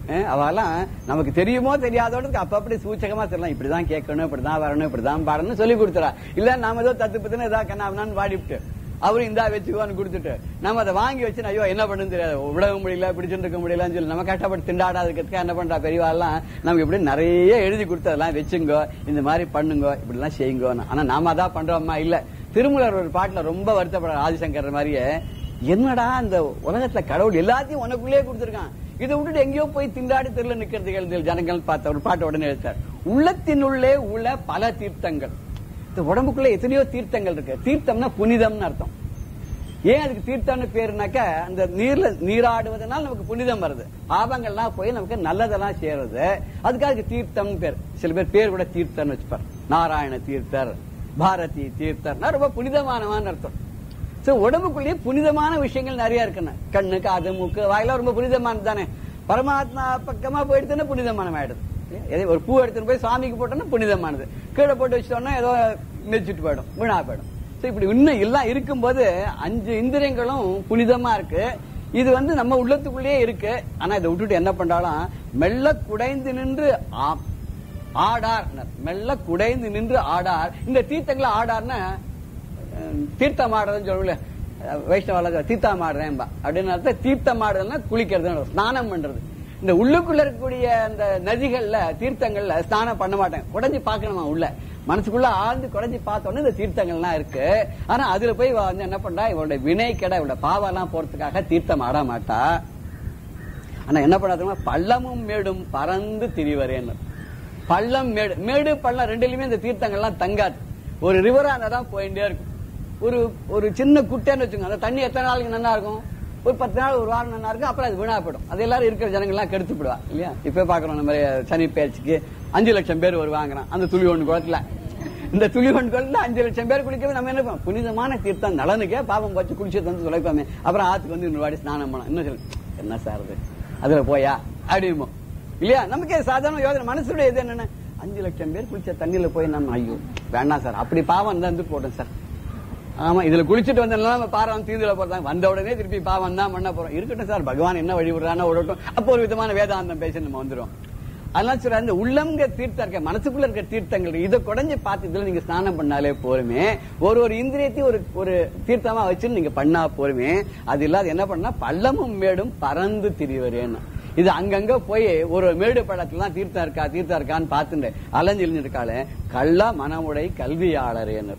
அஹ் அவெல்லாம் நமக்கு தெரியுமோ தெரியாதோடதுக்கு அப்ப அப்படி சூச்சகமா சொல்லலாம் இப்படிதான் கேட்கணும் இப்படிதான் வரணும் இப்படிதான் பாடணும் சொல்லி கொடுத்துறா இல்ல நாம ஏதோ தத்து பத்துன்னு ஏதாவது கண்ணாபினான்னு வாடிவிட்டு அவரும் இந்தா வச்சுக்கோன்னு கொடுத்துட்டு நம்ம அதை வாங்கி வச்சு ஐயோ என்ன பண்ணுன்னு தெரியாது விடவும் முடியல பிடிச்சிட்டு இருக்க முடியலன்னு சொல்லி நம்ம கஷ்டப்பட்டு திண்டாடாதுக்கிறதுக்கு என்ன பண்றா பெரியவாள்லாம் நமக்கு இப்படி நிறைய எழுதி கொடுத்து அதெல்லாம் வச்சுங்கோ இந்த மாதிரி பண்ணுங்க இப்படிலாம் செய்யுங்க ஆனா நாம அதான் பண்றோமா இல்ல திருமலர் ஒரு பாட்டுல ரொம்ப வருத்தப்படுற ஆதிசங்கர் மாதிரியே என்னடா இந்த உலகத்துல கடவுள் எல்லாத்தையும் உனக்குள்ளே கொடுத்திருக்கான் இதை விட்டுட்டு எங்கேயோ போய் திண்டாடி தெருல நிக்கிறது எழுதி ஜனங்கள் பார்த்த ஒரு பாட்டு உடனே எழுத்தார் உள்ளத்தினுள்ளே உள்ள பல தீர்த்தங்கள் இந்த உடம்புக்குள்ள எத்தனையோ தீர்த்தங்கள் இருக்கு தீர்த்தம்னா புனிதம்னு அர்த்தம் ஏன் அதுக்கு தீர்த்தம்னு பேருனாக்க அந்த நீர்ல நீராடுவதனால நமக்கு புனிதம் வருது பாபங்கள்லாம் போய் நமக்கு நல்லதெல்லாம் சேருது அதுக்காக அதுக்கு தீர்த்தம்னு பேர் சில பேர் பேர் கூட தீர்த்தம்னு வச்சுப்பார் நாராயண தீர்த்தர் பாரதி தீர்த்தர்னா ரொம்ப புனிதமானவான்னு அர்த்தம் சோ உடம்புக்குள்ளேயே புனிதமான விஷயங்கள் நிறைய இருக்குன்னு கண்ணு காது மூக்கு வாயெல்லாம் ரொம்ப புனிதமானது தானே பரமாத்மா பக்கமா போயிடுதுன்னா புனிதமானம் ஆயிடுது எதை ஒரு பூ எடுத்துட்டு போய் சாமிக்கு போட்டோம்னா புனிதமானது கீழே போட்டு வச்சிட்டோம்னா ஏதோ மிதிச்சுட்டு போயிடும் வீணா போயிடும் சோ இப்படி இன்னும் எல்லாம் இருக்கும்போது அஞ்சு இந்திரியங்களும் புனிதமா இருக்கு இது வந்து நம்ம உள்ளத்துக்குள்ளேயே இருக்கு ஆனா இதை விட்டுட்டு என்ன பண்றாலும் மெல்ல குடைந்து நின்று ஆ- ஆடார் மெல்ல குடைந்து நின்று ஆடார் இந்த தீர்த்தங்களை ஆடார்னா அஹ், தீர்த்தம் ஆடுறதுன்னு சொல்லுவோம்ல அஹ், வைஷ்ணவால தீர்த்தம் ஆடுறேன்பா அப்படின்னு அர்த்தம் தீர்த்தம் ஆடுறதுன்னா குளிக்கிறது ஸ்நானம் பண்றது இந்த உள்ளுக்குள்ள இருக்கக்கூடிய அந்த நதிகள்ல தீர்த்தங்கள்ல ஸ்நானம் பண்ண மாட்டேன் குடஞ்சி பார்க்கணுமா உள்ள மனசுக்குள்ள ஆழ்ந்து குடஞ்சி பார்த்தோன்னே இந்த தீர்த்தங்கள்லாம் இருக்கு ஆனா அதுல போய் இவ வந்து என்ன பண்றா இவளுடைய வினை கெட இவளுடைய பாவெல்லாம் போறதுக்காக தீர்த்தம் ஆட மாட்டா ஆனா என்ன பண்ணாதுமா பள்ளமும் மேடும் பறந்து திரிவரேன்னு பள்ளம் மேடு மேடு பள்ளம் ரெண்டுலயுமே இந்த தீர்த்தங்கள்லாம் தங்காது ஒரு ரிவரா தான் போயிட்டே இருக்கும் ஒரு ஒரு சின்ன குட்டைன்னு வச்சுக்கோங்க அந்த தண்ணி எத்தனை நாளைக்கு நல்லா இருக்கும் ஒரு பத்து நாள் ஒரு வாரம் நல்லா இருக்கும் அப்புறம் அது வீணா போயிடும் அது எல்லாரும் இருக்கிற ஜனங்கள்லாம் கெடுத்து போடுவா இல்லையா இப்ப பாக்குறோம் நம்ம சனி பேச்சுக்கு அஞ்சு லட்சம் பேர் வருவாங்கிறான் அந்த துளி ஒன்று குளத்துல இந்த துளி ஒன்று குளத்துல அஞ்சு லட்சம் பேர் குளிக்கவே நம்ம என்ன பண்ணுவோம் புனிதமான தீர்த்தம் நலனுக்கே பாவம் வச்சு குளிச்சு வந்து தொலைப்பாமே அப்புறம் ஆத்துக்கு வந்து இன்னொரு வாடி ஸ்நானம் பண்ணோம் இன்னும் சொல்லு என்ன சார் அது அதுல போயா அப்படிமோ இல்லையா நமக்கே சாதாரண யோசனை மனசுடைய இது என்னன்னு அஞ்சு லட்சம் பேர் குளிச்ச தண்ணியில போய் நம்ம ஐயோ வேண்டாம் சார் அப்படி பாவம் இருந்தா வந்து போட்டோம் சார் ஆமா இதுல குளிச்சுட்டு வந்ததுனால நம்ம பாரம் தீந்துல போறாங்க வந்த உடனே திருப்பி பாவம் தான் பண்ண போறோம் இருக்கட்டும் சார் பகவான் என்ன வழி விடுறானோ விடட்டும் அப்போ ஒரு விதமான வேதாந்தம் பேசி நம்ம வந்துரும் அதெல்லாம் சொல்ற அந்த உள்ளம்ங்க தீர்த்தம் இருக்க மனசுக்குள்ள இருக்க தீர்த்தங்கள் இதை குடஞ்சு பார்த்து இதுல நீங்க ஸ்நானம் பண்ணாலே போருமே ஒரு ஒரு இந்திரியத்தையும் ஒரு ஒரு தீர்த்தமா வச்சு நீங்க பண்ணா போருமே அது இல்லாத என்ன பண்ணா பள்ளமும் மேடும் பறந்து திரிவரேன்னு இது அங்கங்க போய் ஒரு மேடு பள்ளத்துல தீர்த்தம் இருக்கா தீர்த்தம் இருக்கான்னு பார்த்துட்டு அலைஞ்சு இருக்காளே கள்ள மனமுடை கல்வியாளரேன்னு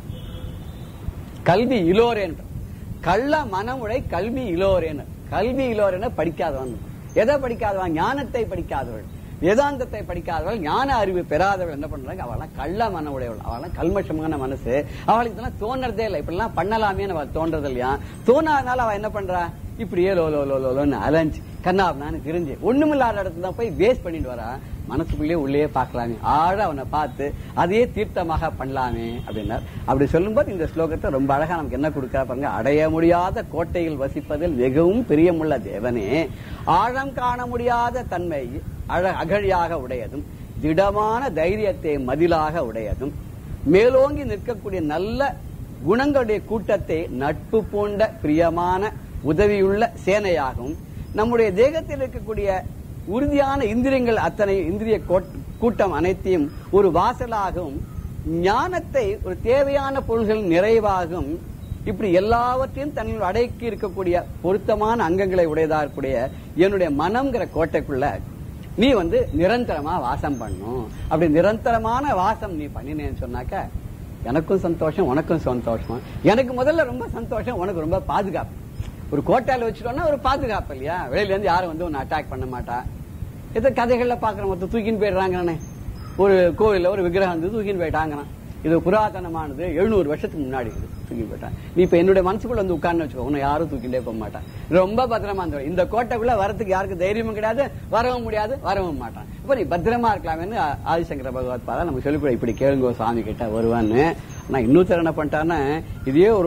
கல்வி இலோரேன் கள்ள மனமுடை கல்வி இலோரேன் கல்வி இலோரேன படிக்காதவன் எதை படிக்காதவன் ஞானத்தை படிக்காதவள் வேதாந்தத்தை படிக்காதவள் ஞான அறிவு பெறாதவள் என்ன பண்றாங்க அவெல்லாம் கள்ள மன உடையவள் அவெல்லாம் கல்மஷமான மனசு அவளுக்கு இதெல்லாம் தோன்றதே இல்லை இப்படி எல்லாம் பண்ணலாமே அவள் தோன்றது இல்லையா தோணாதனால அவ என்ன பண்றா இப்படியே லோ லோ லோ லோன்னு அலைஞ்சு கண்ணாப்னான்னு தெரிஞ்சு ஒண்ணுமில்லாத இடத்துல தான் போய் வேஸ்ட் பண்ணிட்டு வரா மனசுக்குள்ளேயே உள்ளே பார்க்கலாமே ஆழ அவனை பார்த்து அதையே தீர்த்தமாக பண்ணலாமே அப்படின்னார் அப்படி சொல்லும்போது இந்த ஸ்லோகத்தை ரொம்ப அழகா நமக்கு என்ன கொடுக்கறா பாருங்க அடைய முடியாத கோட்டையில் வசிப்பதில் மிகவும் பிரியமுள்ள தேவனே ஆழம் காண முடியாத தன்மை அழ அகழியாக உடையதும் திடமான தைரியத்தை மதிலாக உடையதும் மேலோங்கி நிற்கக்கூடிய நல்ல குணங்களுடைய கூட்டத்தை நட்பு பூண்ட பிரியமான உதவியுள்ள சேனையாகவும் நம்முடைய தேகத்தில் இருக்கக்கூடிய உறுதியான இந்திரியங்கள் அத்தனை இந்திரிய கோட்- கூட்டம் அனைத்தையும் ஒரு வாசலாகவும் ஞானத்தை ஒரு தேவையான பொருள்கள் நிறைவாகவும் இப்படி எல்லாவற்றையும் தன்னுள் அடக்கி இருக்கக்கூடிய பொருத்தமான அங்கங்களை உடையதா இருக்கக்கூடிய என்னுடைய மனம்ங்கிற கோட்டைக்குள்ள நீ வந்து நிரந்தரமா வாசம் பண்ணும் அப்படி நிரந்தரமான வாசம் நீ பண்ணினேன்னு சொன்னாக்க எனக்கும் சந்தோஷம் உனக்கும் சந்தோஷம் எனக்கு முதல்ல ரொம்ப சந்தோஷம் உனக்கு ரொம்ப பாதுகாப்பு ஒரு கோட்டையில வச்சுட்டோம்னா ஒரு பாதுகாப்பு இல்லையா வெளியில இருந்து யாரும் வந்து உன்னை அட்டாக் பண்ண மாட்டா இதை கதைகள்ல பாக்குற மொத்தம் தூக்கின்னு போயிடுறாங்கண்ணே ஒரு கோவில்ல ஒரு விக்கிரகம் வந்து தூக்கின்னு போயிட்டாங்கண்ணா இது புராதனமானது எழுநூறு வருஷத்துக்கு முன்னாடி இது தூக்கி போயிட்டான் நீ இப்ப என்னுடைய மனசுக்குள்ள வந்து உட்கார்ந்து வச்சுக்கோ உன்னை யாரும் தூக்கிட்டே போக மாட்டான் ரொம்ப பத்திரமா இருந்த இந்த கோட்டைக்குள்ள வரதுக்கு யாருக்கு தைரியமும் கிடையாது வரவும் முடியாது வரவும் மாட்டான் இப்ப நீ பத்திரமா இருக்கலாம்னு ஆ- ஆதிசங்கர பகவத் பாதா நமக்கு சொல்லிக் கொடு, இப்படி கேளுங்க சாமி கிட்ட வருவான்னு நான் இன்னொருத்தர் என்ன பண்ணிட்டான்னா இதே ஒரு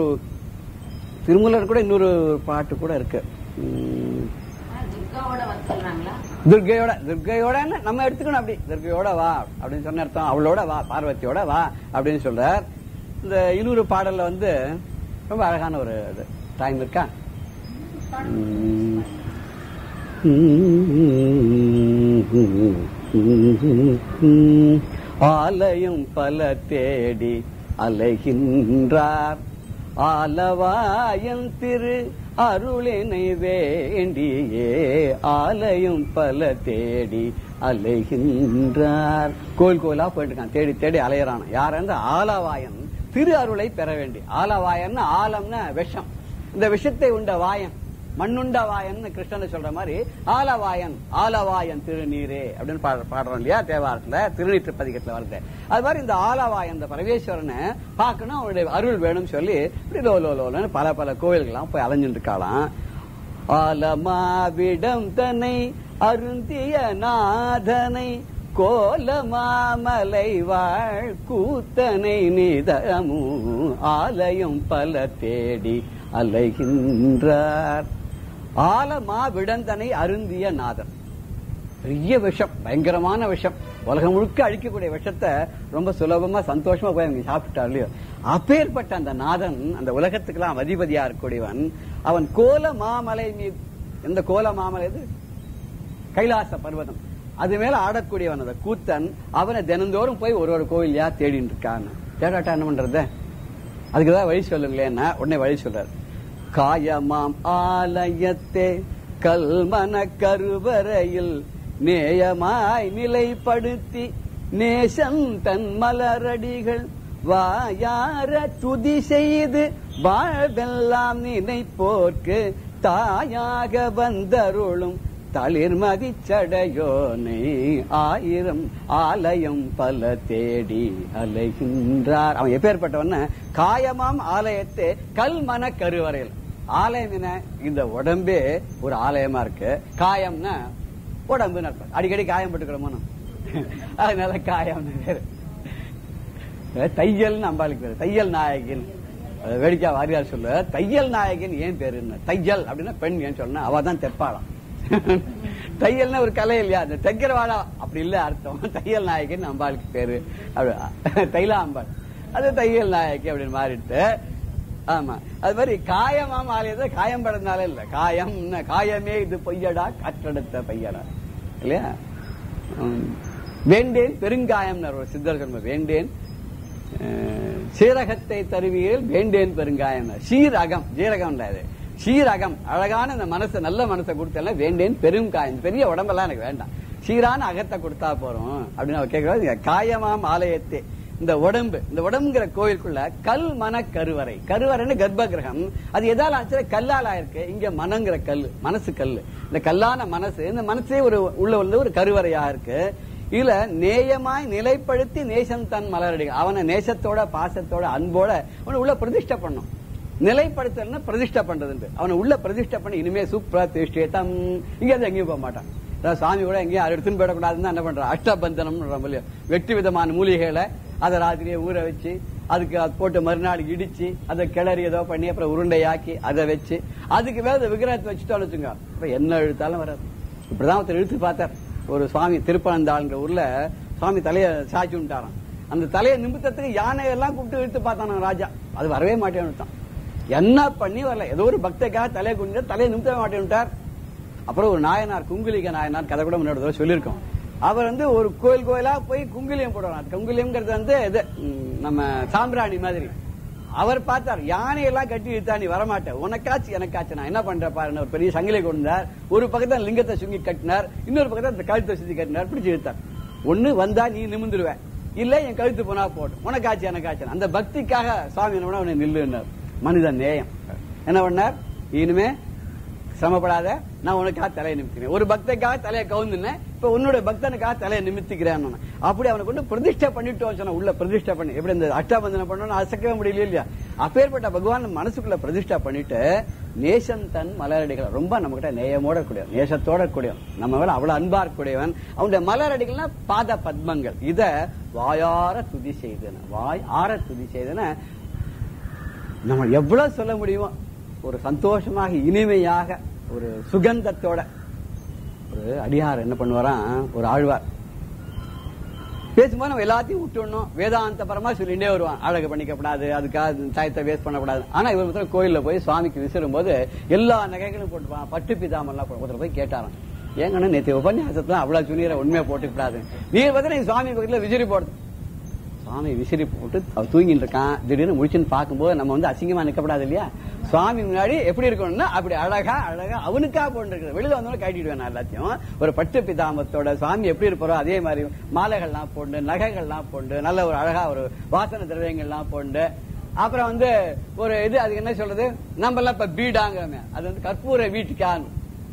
திருமூலர் கூட இன்னொரு பாட்டு கூட இருக்கு உம், துர்காவோட வந்து சொல்றாங்களா துர்கையோட துர்கையோட நம்ம எடுத்துக்கணும் அப்படி துர்கையோட வா அப்படின்னு சொன்ன அர்த்தம் அவளோட வா பார்வதியோட வா அப்படின்னு சொல்றார் இந்த இன்னொரு பாடல்ல வந்து ரொம்ப அழகான ஒரு டைம் இருக்கா உம், ஆலயம் பல தேடி அலைகின்றார் ஆலவாயன் திரு அருளினை வேண்டியே ஆலயம் பல தேடி அலைகின்றார் கோயில் கோயிலா போயிட்டு இருக்கான் தேடி தேடி அலையறான் யார் ஆலவாயன் திரு அருளை பெற வேண்டி ஆலவாயன் ஆலம்னா விஷம் இந்த விஷத்தை உண்ட வாயன் மண்ணுண்ட வாயன் கிருஷ்ணன் சொல்ற மாதிரி ஆலவாயன் ஆலவாயன் திருநீரே அப்படின்னு பாடு- பாடுறோம் இல்லையா தேவாரத்துல திருநீற்று பதிகத்துல வருது அது மாதிரி இந்த ஆலவாயன் இந்த பரமேஸ்வரனை பார்க்கணும் அவருடைய அருள் வேணும்னு சொல்லி இப்படி லோ லோ லோலன்னு பல பல கோயில்கள்லாம் போய் அலைஞ்சுட்டு இருக்காளாம் ஆலமாவிடம் தன்னை அருந்திய நாதனை கோலமாமலை வாழ் கூத்தனை நிதமு ஆலயம் பல தேடி அலைகின்றார் ஆலமா விடந்தனை அருந்திய நாதன் பெரிய விஷம் பயங்கரமான விஷம் உலகம் முழுக்க அழிக்கக்கூடிய விஷத்தை ரொம்ப சுலபமா சந்தோஷமா போய் அவங்க சாப்பிட்டார் இல்லையோ அப்பேற்பட்ட அந்த நாதன் அந்த உலகத்துக்கெல்லாம் அதிபதியா இருக்கக்கூடியவன் அவன் கோல மாமலை மீது எந்த கோல மாமலை இது கைலாச பர்வதம் அது மேல ஆடக்கூடியவன் அந்த கூத்தன் அவனை தினந்தோறும் போய் ஒரு ஒரு கோயிலையா தேடிட்டு இருக்கான் தேடாட்டா என்ன பண்றது அதுக்கு தான் வழி சொல்லுங்களேன்னா உடனே வழி சொல்றாரு காயமாம் ஆலயத்தே கல்மன கருவறையில் நேயமாய் நிலைப்படுத்தி நேசம் தன் மலரடிகள் வாயார துதி செய்து வாழ்வெல்லாம் நினைப்போர்க்கு தாயாக வந்தருளும் தளிர்மதி சடையோனை ஆயிரம் ஆலயம் பல தேடி அலைகின்றார் அவன் எப்பேற்பட்டவன காயமாம் ஆலயத்தை கல்மன கருவறையில் ஆலயம் என்ன இந்த உடம்பே ஒரு ஆலயமா இருக்கு காயம்னா உடம்புன்னு அர்த்தம் அடிக்கடி காயம் பட்டுக்கிறோமோ நம்ம. அதனால காயம்னு பேரு தையல்னு அம்பாளுக்கு பேரு தையல் நாயகின் அது வேடிக்கை வாரியார் சொல்ல தையல் நாயகன் ஏன் பேருன்னு தையல் அப்படின்னா பெண் ஏன் சொன்னா அவ தான் தெப்பாளாம் தையல்னா ஒரு கலை இல்லையா அந்த தைக்கிறவாடா அப்படி இல்ல அர்த்தம் தையல் நாயகன் அம்பாளுக்கு பேரு அப்படி தைலா அம்பாள் அது தையல் நாயகி அப்படின்னு மாறிட்டு ஆமா அது மாதிரி காயமாம் ஆலயத்தை காயம் படந்தாலே இல்ல காயம் காயமே இது பொய்யடா கற்றெடுத்த பையடா இல்லையா உம், வேண்டேன் பெருங்காயம் ஒரு சித்தர் சொல்ல வேண்டேன் அஹ், சீரகத்தை தருவியில் வேண்டேன் பெருங்காயம் சீரகம் ஜீரகம் இல்ல அது சீரகம் அழகான இந்த மனசு நல்ல மனசை கொடுத்தல வேண்டேன் பெருங்காயம் பெரிய உடம்பெல்லாம் எனக்கு வேண்டாம் சீரான அகத்தை கொடுத்தா போறோம் அப்படின்னு அவர் கேட்கிறாரு காயமாம் ஆலயத்தே இந்த உடம்பு இந்த உடம்புங்கிற கோயிலுக்குள்ள கல் மன கருவறை கருவறைன்னு கர்ப்ப கிரகம் அது எதால ஆச்சு கல்லால் ஆயிருக்கு இங்க மனங்கிற கல் மனசு கல் இந்த கல்லான மனசு இந்த மனசே ஒரு உள்ள வந்து ஒரு கருவறையா இருக்கு இதுல நேயமாய் நிலைப்படுத்தி நேசம் தன் மலரடிகள் அவனை நேசத்தோட பாசத்தோட அன்போட அவனை உள்ள பிரதிஷ்டை பண்ணும் நிலைப்படுத்தல்னா பிரதிஷ்டை பண்றது அவனை உள்ள பிரதிஷ்டை பண்ணி இனிமே சூப்பரா திருஷ்டேதம் இங்க இருந்து எங்கேயும் போக மாட்டான் அதாவது சாமி கூட எங்கேயும் யாரும் எடுத்துன்னு போயிடக்கூடாதுன்னு என்ன பண்றான் அஷ்டபந்தனம் வெட்டி விதமான மூலிகைகளை அதை ராத்திரியே ஊற வச்சு அதுக்கு அது போட்டு மறுநாள் இடிச்சு அதை கிளறி ஏதோ பண்ணி அப்புறம் உருண்டையாக்கி அதை வச்சு அதுக்கு மேல இந்த விக்கிரகத்தை வச்சுட்டோம்னு வச்சுங்க அப்புறம் என்ன இழுத்தாலும் வராது இப்படிதான் ஒருத்தர் இழுத்து பார்த்தார் ஒரு சுவாமி திருப்பனந்தாள்ங்கிற ஊர்ல சுவாமி தலையை சாய்ச்சி விட்டாராம் அந்த தலையை நிமித்தத்துக்கு யானை எல்லாம் கூப்பிட்டு இழுத்து பார்த்தான ராஜா அது வரவே மாட்டேன்னு என்ன பண்ணி வரல ஏதோ ஒரு பக்தக்காக தலையை குனிஞ்சு தலையை நிமித்தவே மாட்டேன்ட்டார் அப்புறம் ஒரு நாயனார் குங்குலிக நாயனார் கதை கூட முன்னாடி தடவை சொல்லியிருக்கோம் அவர் வந்து ஒரு கோயில் கோயிலா போய் குங்குலியம் போடுவார் குங்குலியம்ங்கிறது வந்து இது ம், நம்ம சாம்பிராணி மாதிரி அவர் பார்த்தார் யானையெல்லாம் கட்டி இழுத்தா நீ வரமாட்டேன் உனக்காச்சு எனக்காச்சு நான் என்ன பண்றேன் பாருன்னு ஒரு பெரிய சங்கிலி கொண்டார் ஒரு பக்கத்துல லிங்கத்தை சுங்கி கட்டினார் இன்னொரு பக்கத்துல அந்த கழுத்தை சுத்தி கட்டினார் பிடிச்சு இழுத்தார் ஒண்ணு வந்தா நீ நிமிந்துருவ இல்ல என் கழுத்து போனா போட்டும் உனக்காச்சு எனக்காச்சு அந்த பக்திக்காக சுவாமி என்ன பண்ணா உன்னை நில்லுன்னார் மனித நேயம் என்ன பண்ணார் இனிமே சிரமப்படாத நான் உனக்காக தலையை நிமித்திக்கிறேன் ஒரு பக்தனுக்காக தலையை கவுந்துனேன் இப்ப உன்னோட பக்தனுக்காக தலையை நிமித்திக்கிறேன் நான். அப்படி அவனை கொண்டு பிரதிஷ்டை பண்ணிட்டோம் சொன்ன உள்ள பிரதிஷ்டை பண்ணி எப்படி இந்த அஷ்டாபந்தனம் பண்ணணும் அசக்கவே முடியல இல்லையா அப்பேற்பட்ட பகவான் நம்ம மனசுக்குள்ள பிரதிஷ்டை பண்ணிட்டு நேசன் தன் மலரடிகள் ரொம்ப நம்ம கிட்ட நேயமோட கூடியவன் நேசத்தோட கூடியவன் நம்ம மேல அவ்வளவு அன்பா இருக்கக்கூடியவன் அவனுடைய மலரடிகள்னா பாத பத்மங்கள் இத வாயார துதி செய்தன வாய் ஆற துதி செய்தன நம்ம எவ்வளவு சொல்ல முடியுமோ ஒரு சந்தோஷமாக இனிமையாக ஒரு சுகந்தத்தோட ஒரு அடியார் என்ன பண்ணுவாராம் ஒரு ஆழ்வார் பேசும்போது நம்ம எல்லாத்தையும் விட்டுடணும் வேதாந்த பரமா சொல்லிட்டே வருவான் அழகு பண்ணிக்கப்படாது அதுக்காக டயத்தை வேஸ்ட் பண்ணக்கூடாது ஆனா இவர் கோயில்ல போய் சுவாமிக்கு விசிறும் போது எல்லா நகைகளும் போட்டுப்பான் பட்டு பிதாமெல்லாம் போட்டு ஒருத்தர் போய் கேட்டாராம் ஏங்கன்னா நேற்று உபன்யாசத்துல அவ்வளவு சுனீரை உண்மையை போட்டுக்கூடாது நீர் பார்த்தா சுவாமி பக்கத்துல விசிறி போடுது சுவாமி விசிறி போட்டு அவர் தூங்கிட்டு இருக்கான் திடீர்னு முடிச்சுன்னு பார்க்கும்போது நம்ம வந்து அசிங்கமா நிக்கப்படாது இல்லையா சுவாமி முன்னாடி எப்படி இருக்கணும்னா அப்படி அழகா அழகா அவனுக்கா போட்டு வெளியில வந்தோட கட்டிடுவேன் நான் எல்லாத்தையும் ஒரு பட்டு பிதாமத்தோட சுவாமி எப்படி இருப்பாரோ அதே மாதிரி மாலைகள்லாம் போண்டு நகைகள்லாம் போண்டு நல்ல ஒரு அழகா ஒரு வாசன திரவியங்கள்லாம் போண்டு அப்புறம் வந்து ஒரு இது அதுக்கு என்ன சொல்றது நம்ம எல்லாம் இப்ப பீடாங்கிறோமே அது வந்து கற்பூர வீட்டுக்கான்னு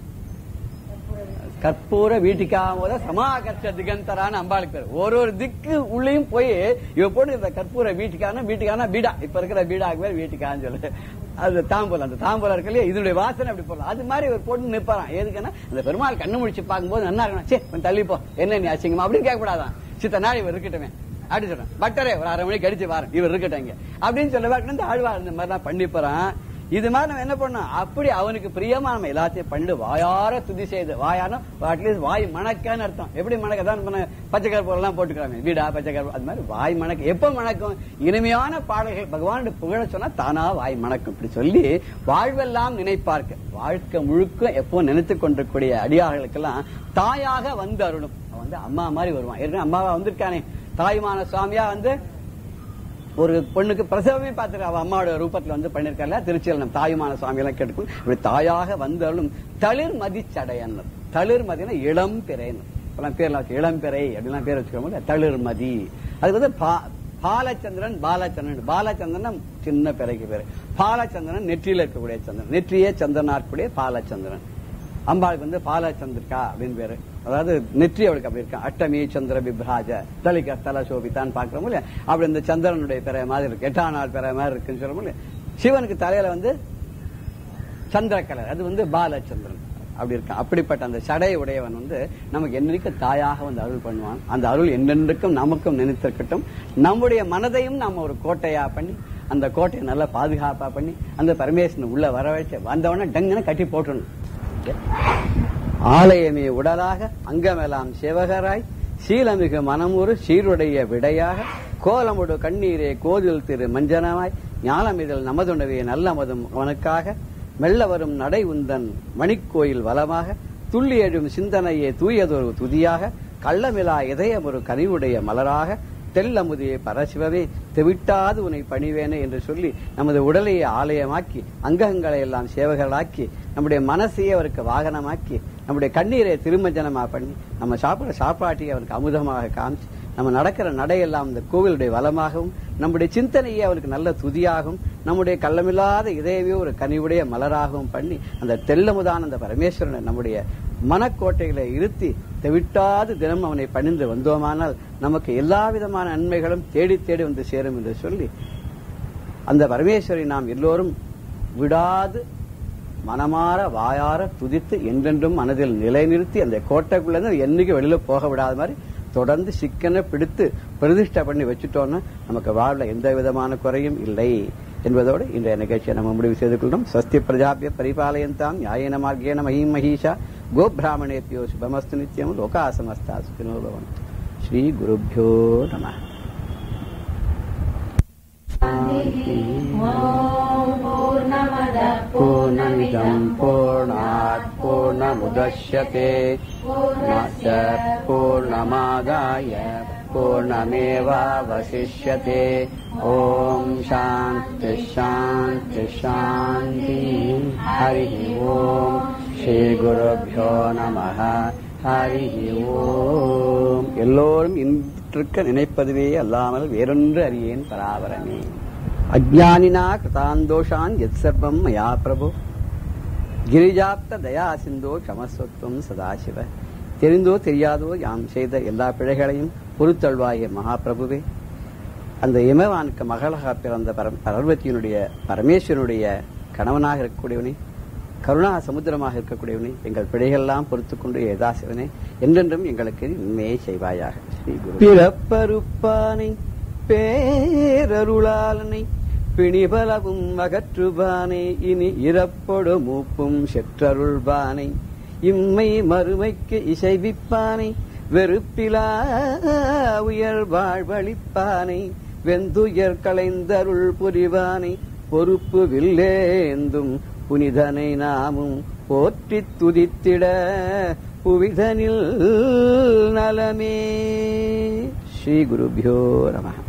கற்பூர வீட்டுக்காம சமாகர்ஷ திகந்தரான அம்பாளுக்கு பேர் ஒரு ஒரு திக்கு உள்ளேயும் போய் இவ போட்டு இந்த கற்பூர வீட்டுக்கான வீட்டுக்கான பீடா இப்ப இருக்கிற பீடாக்கு பேர் வீட்டுக்கான்னு சொல்லு அது தாம்பூலம் அந்த தாம்பூலம் இருக்கு இல்லையா இதனுடைய வாசனை அப்படி போடலாம் அது மாதிரி ஒரு போட்டு நிப்பாராம் எதுக்குன்னா அந்த பெருமாள் கண்ணு முடிச்சு பார்க்கும்போது நல்லா இருக்கணும் சே கொஞ்சம் தள்ளிப்போ என்ன நீ அசிங்கமா அப்படின்னு கேட்கக்கூடாதான் சித்த நாள் இவர் இருக்கட்டுமே அப்படி சொல்றேன் பட்டரே ஒரு அரை மணிக்கு அடிச்சு வாரம் இவர் இருக்கட்டும் இங்க அப்படின்னு சொல்ல இந்த ஆழ்வார் இந்த மாதிரி நான் பண்ணி போறான் இது மாதிரி நம்ம என்ன பண்ணோம் அப்படி அவனுக்கு பிரியமா நம்ம எல்லாத்தையும் பண்ணிட்டு வாயார துதி செய்து வாயாரம் அட்லீஸ்ட் வாய் மணக்கன்னு அர்த்தம் எப்படி மணக்க தான் பண்ண பச்சை கருப்பு எல்லாம் போட்டுக்கிறாங்க வீடா பச்சை கருப்பு அது மாதிரி வாய் மணக்க எப்ப மணக்கும் இனிமையான பாடல்கள் பகவானுடைய புகழ சொன்னா தானா வாய் மணக்கும் இப்படி சொல்லி வாழ்வெல்லாம் நினைப்பார்க்க வாழ்க்கை முழுக்க எப்போ நினைத்து கொண்டிருக்கூடிய அடியார்களுக்கெல்லாம் தாயாக வந்து அருளும் அவன் வந்து அம்மா மாதிரி வருவான் ஏற்கனவே அம்மாவா வந்திருக்கானே தாய்மான சுவாமியா வந்து ஒரு பொண்ணுக்கு பிரசவமே பார்த்துட்டு அவ அம்மாவோட ரூபத்துல வந்து பண்ணிருக்கல திருச்சியில் நம்ம தாயுமான சுவாமி எல்லாம் கேட்டுக்கும் இப்படி தாயாக வந்தாலும் தளிர் மதிச்சடையன் தளிர் மதினா இளம் பிறைன்னு இப்பெல்லாம் பேர்ல வச்சு இளம் பிறை அப்படிலாம் பேர் வச்சுக்கோங்க தளிர் மதி அதுக்கு வந்து பா- பாலச்சந்திரன் பாலச்சந்திரன் பாலச்சந்திரன் சின்ன பிறைக்கு பேரு பாலச்சந்திரன் நெற்றியில இருக்கக்கூடிய சந்திரன் நெற்றியே சந்திரனா இருக்கக்கூடிய பாலச்சந்திரன் அம்பாளுக்கு வந்து பாலச்சந்திரிகா அப்படின்னு பேரு அதாவது நெற்றி அவளுக்கு அப்படி இருக்கா அட்டமி சந்திர விப்ராஜ தலிக தல சோபித்தான்னு பாக்குறோம் இல்லையா அப்படி இந்த சந்திரனுடைய பிற மாதிரி இருக்கு எட்டாம் நாள் பிற மாதிரி இருக்குன்னு சொல்றோம் இல்லையா சிவனுக்கு தலையில வந்து சந்திர கலர் அது வந்து பாலச்சந்திரன் அப்படி இருக்கான் அப்படிப்பட்ட அந்த சடை உடையவன் வந்து நமக்கு என்னைக்கும் தாயாக வந்து அருள் பண்ணுவான் அந்த அருள் என்னென்றுக்கும் நமக்கும் நினைத்திருக்கட்டும் நம்முடைய மனதையும் நாம ஒரு கோட்டையா பண்ணி அந்த கோட்டையை நல்லா பாதுகாப்பா பண்ணி அந்த பரமேஸ்வரன் உள்ள வர வச்சு வந்தவன டங்குன்னு கட்டி போட்டணும் ஆலயமே உடலாக அங்கமெல்லாம் சேவகராய் சீலமிகு மனமுறு சீருடைய விடையாக கோலமுடு கண்ணீரே கோதில் திரு மஞ்சனமாய் ஞாலமிதழ் நமதுணவே நல்லமதும் அவனுக்காக மெல்ல வரும் நடை உந்தன் மணிக்கோயில் வளமாக துள்ளி எழும் சிந்தனையே தூயதொரு துதியாக கள்ளமிலா இதயம் ஒரு கனிவுடைய மலராக தெல்லமுதியே பரசிவமே தெவிட்டாது உன்னை பணிவேனே என்று சொல்லி நமது உடலையை ஆலயமாக்கி அங்கங்களை எல்லாம் சேவகர்களாக்கி நம்முடைய மனசையே அவருக்கு வாகனமாக்கி நம்முடைய கண்ணீரை திருமஞ்சனமா பண்ணி நம்ம சாப்பிடுற சாப்பாட்டை அவருக்கு அமுதமாக காமிச்சு நம்ம நடக்கிற நடையெல்லாம் இந்த கோவிலுடைய வளமாகவும் நம்முடைய சிந்தனையே அவருக்கு நல்ல துதியாகவும் நம்முடைய கள்ளமில்லாத இதயவே ஒரு கனிவுடைய மலராகவும் பண்ணி அந்த தெல்லமுதான அந்த பரமேஸ்வரனை நம்முடைய மனக்கோட்டைகளை இருத்தி தவிட்டாது தினம் அவனை பணிந்து வந்தோமானால் நமக்கு எல்லா விதமான நன்மைகளும் தேடி தேடி வந்து சேரும் என்று சொல்லி அந்த பரமேஸ்வரை நாம் எல்லோரும் விடாது மனமாற வாயார துதித்து என்றென்றும் மனதில் நிலைநிறுத்தி அந்த கோட்டைக்குள்ள இருந்து என்னைக்கு வெளியில போக விடாத மாதிரி தொடர்ந்து சிக்கன பிடித்து பிரதிஷ்டை பண்ணி வச்சுட்டோம்னா நமக்கு வாழ்ல எந்த விதமான குறையும் இல்லை என்பதோடு இன்றைய நிகழ்ச்சியை நம்ம முடிவு செய்து கொள்கிறோம் ஸ்வஸ்தி பிரஜாபிய பரிபாலயந்தாம் நியாயன மார்க்கேன மஹீம் மஹீஷா கோபிராமணேபியோ சுபமஸ்து நித்யம் லோகா சமஸ்தா சுகினோ பவந்து ஸ்ரீ குருभ्यो நமः पूर्णमिदम् पूर्णात् पूर्णमुदश्यते पूर्णस्य पूर्णमादाय पूर्णमेवावशिष्यते ॐ शान्ति शान्ति शान्ति हरिः ॐ श्रीगुरुभ्यो நமः ஹரிஹி ஓம் எல்லோரும் இன்றிருக்க நினைப்பதுவே அல்லாமல் வேறொன்று அறியேன் பராபரமே அஜானினா கிருதாந்தோஷான் எத் சர்வம் மயா பிரபு கிரிஜாப்த தயா சிந்தோ க்ஷமஸ்வத்துவம் சதாசிவ தெரிந்தோ தெரியாதோ யாம் செய்த எல்லா பிழைகளையும் பொறுத்தள்வாய மகாபிரபுவே அந்த இமவானுக்கு மகளாக பிறந்த பரம் பார்வதியினுடைய பரமேஸ்வரனுடைய கணவனாக இருக்கக்கூடியவனே கருணா சமுத்திரமாக இருக்கக்கூடியவனே எங்கள் பிழைகளெல்லாம் பொறுத்துக் கொண்டு ஏதாசிவனே என்றென்றும் எங்களுக்கு உண்மையை செய்வாயாக ஸ்ரீ குரு பிறப்பருப்பானை பேரருளாளனை பிணிபலவும் அகற்றுபானே இனி இறப்பொடு மூப்பும் செற்றருள்பானை இம்மை மறுமைக்கு இசைவிப்பானை வெறுப்பிலா உயர் வாழ்வழிப்பானை வெந்துயர் களைந்தருள் புரிவானை பொறுப்பு வில்லேந்தும் புனிதனை நாமும் போற்றித் துதித்திட புவிதனில் நலமே ஸ்ரீ குருபியோ நம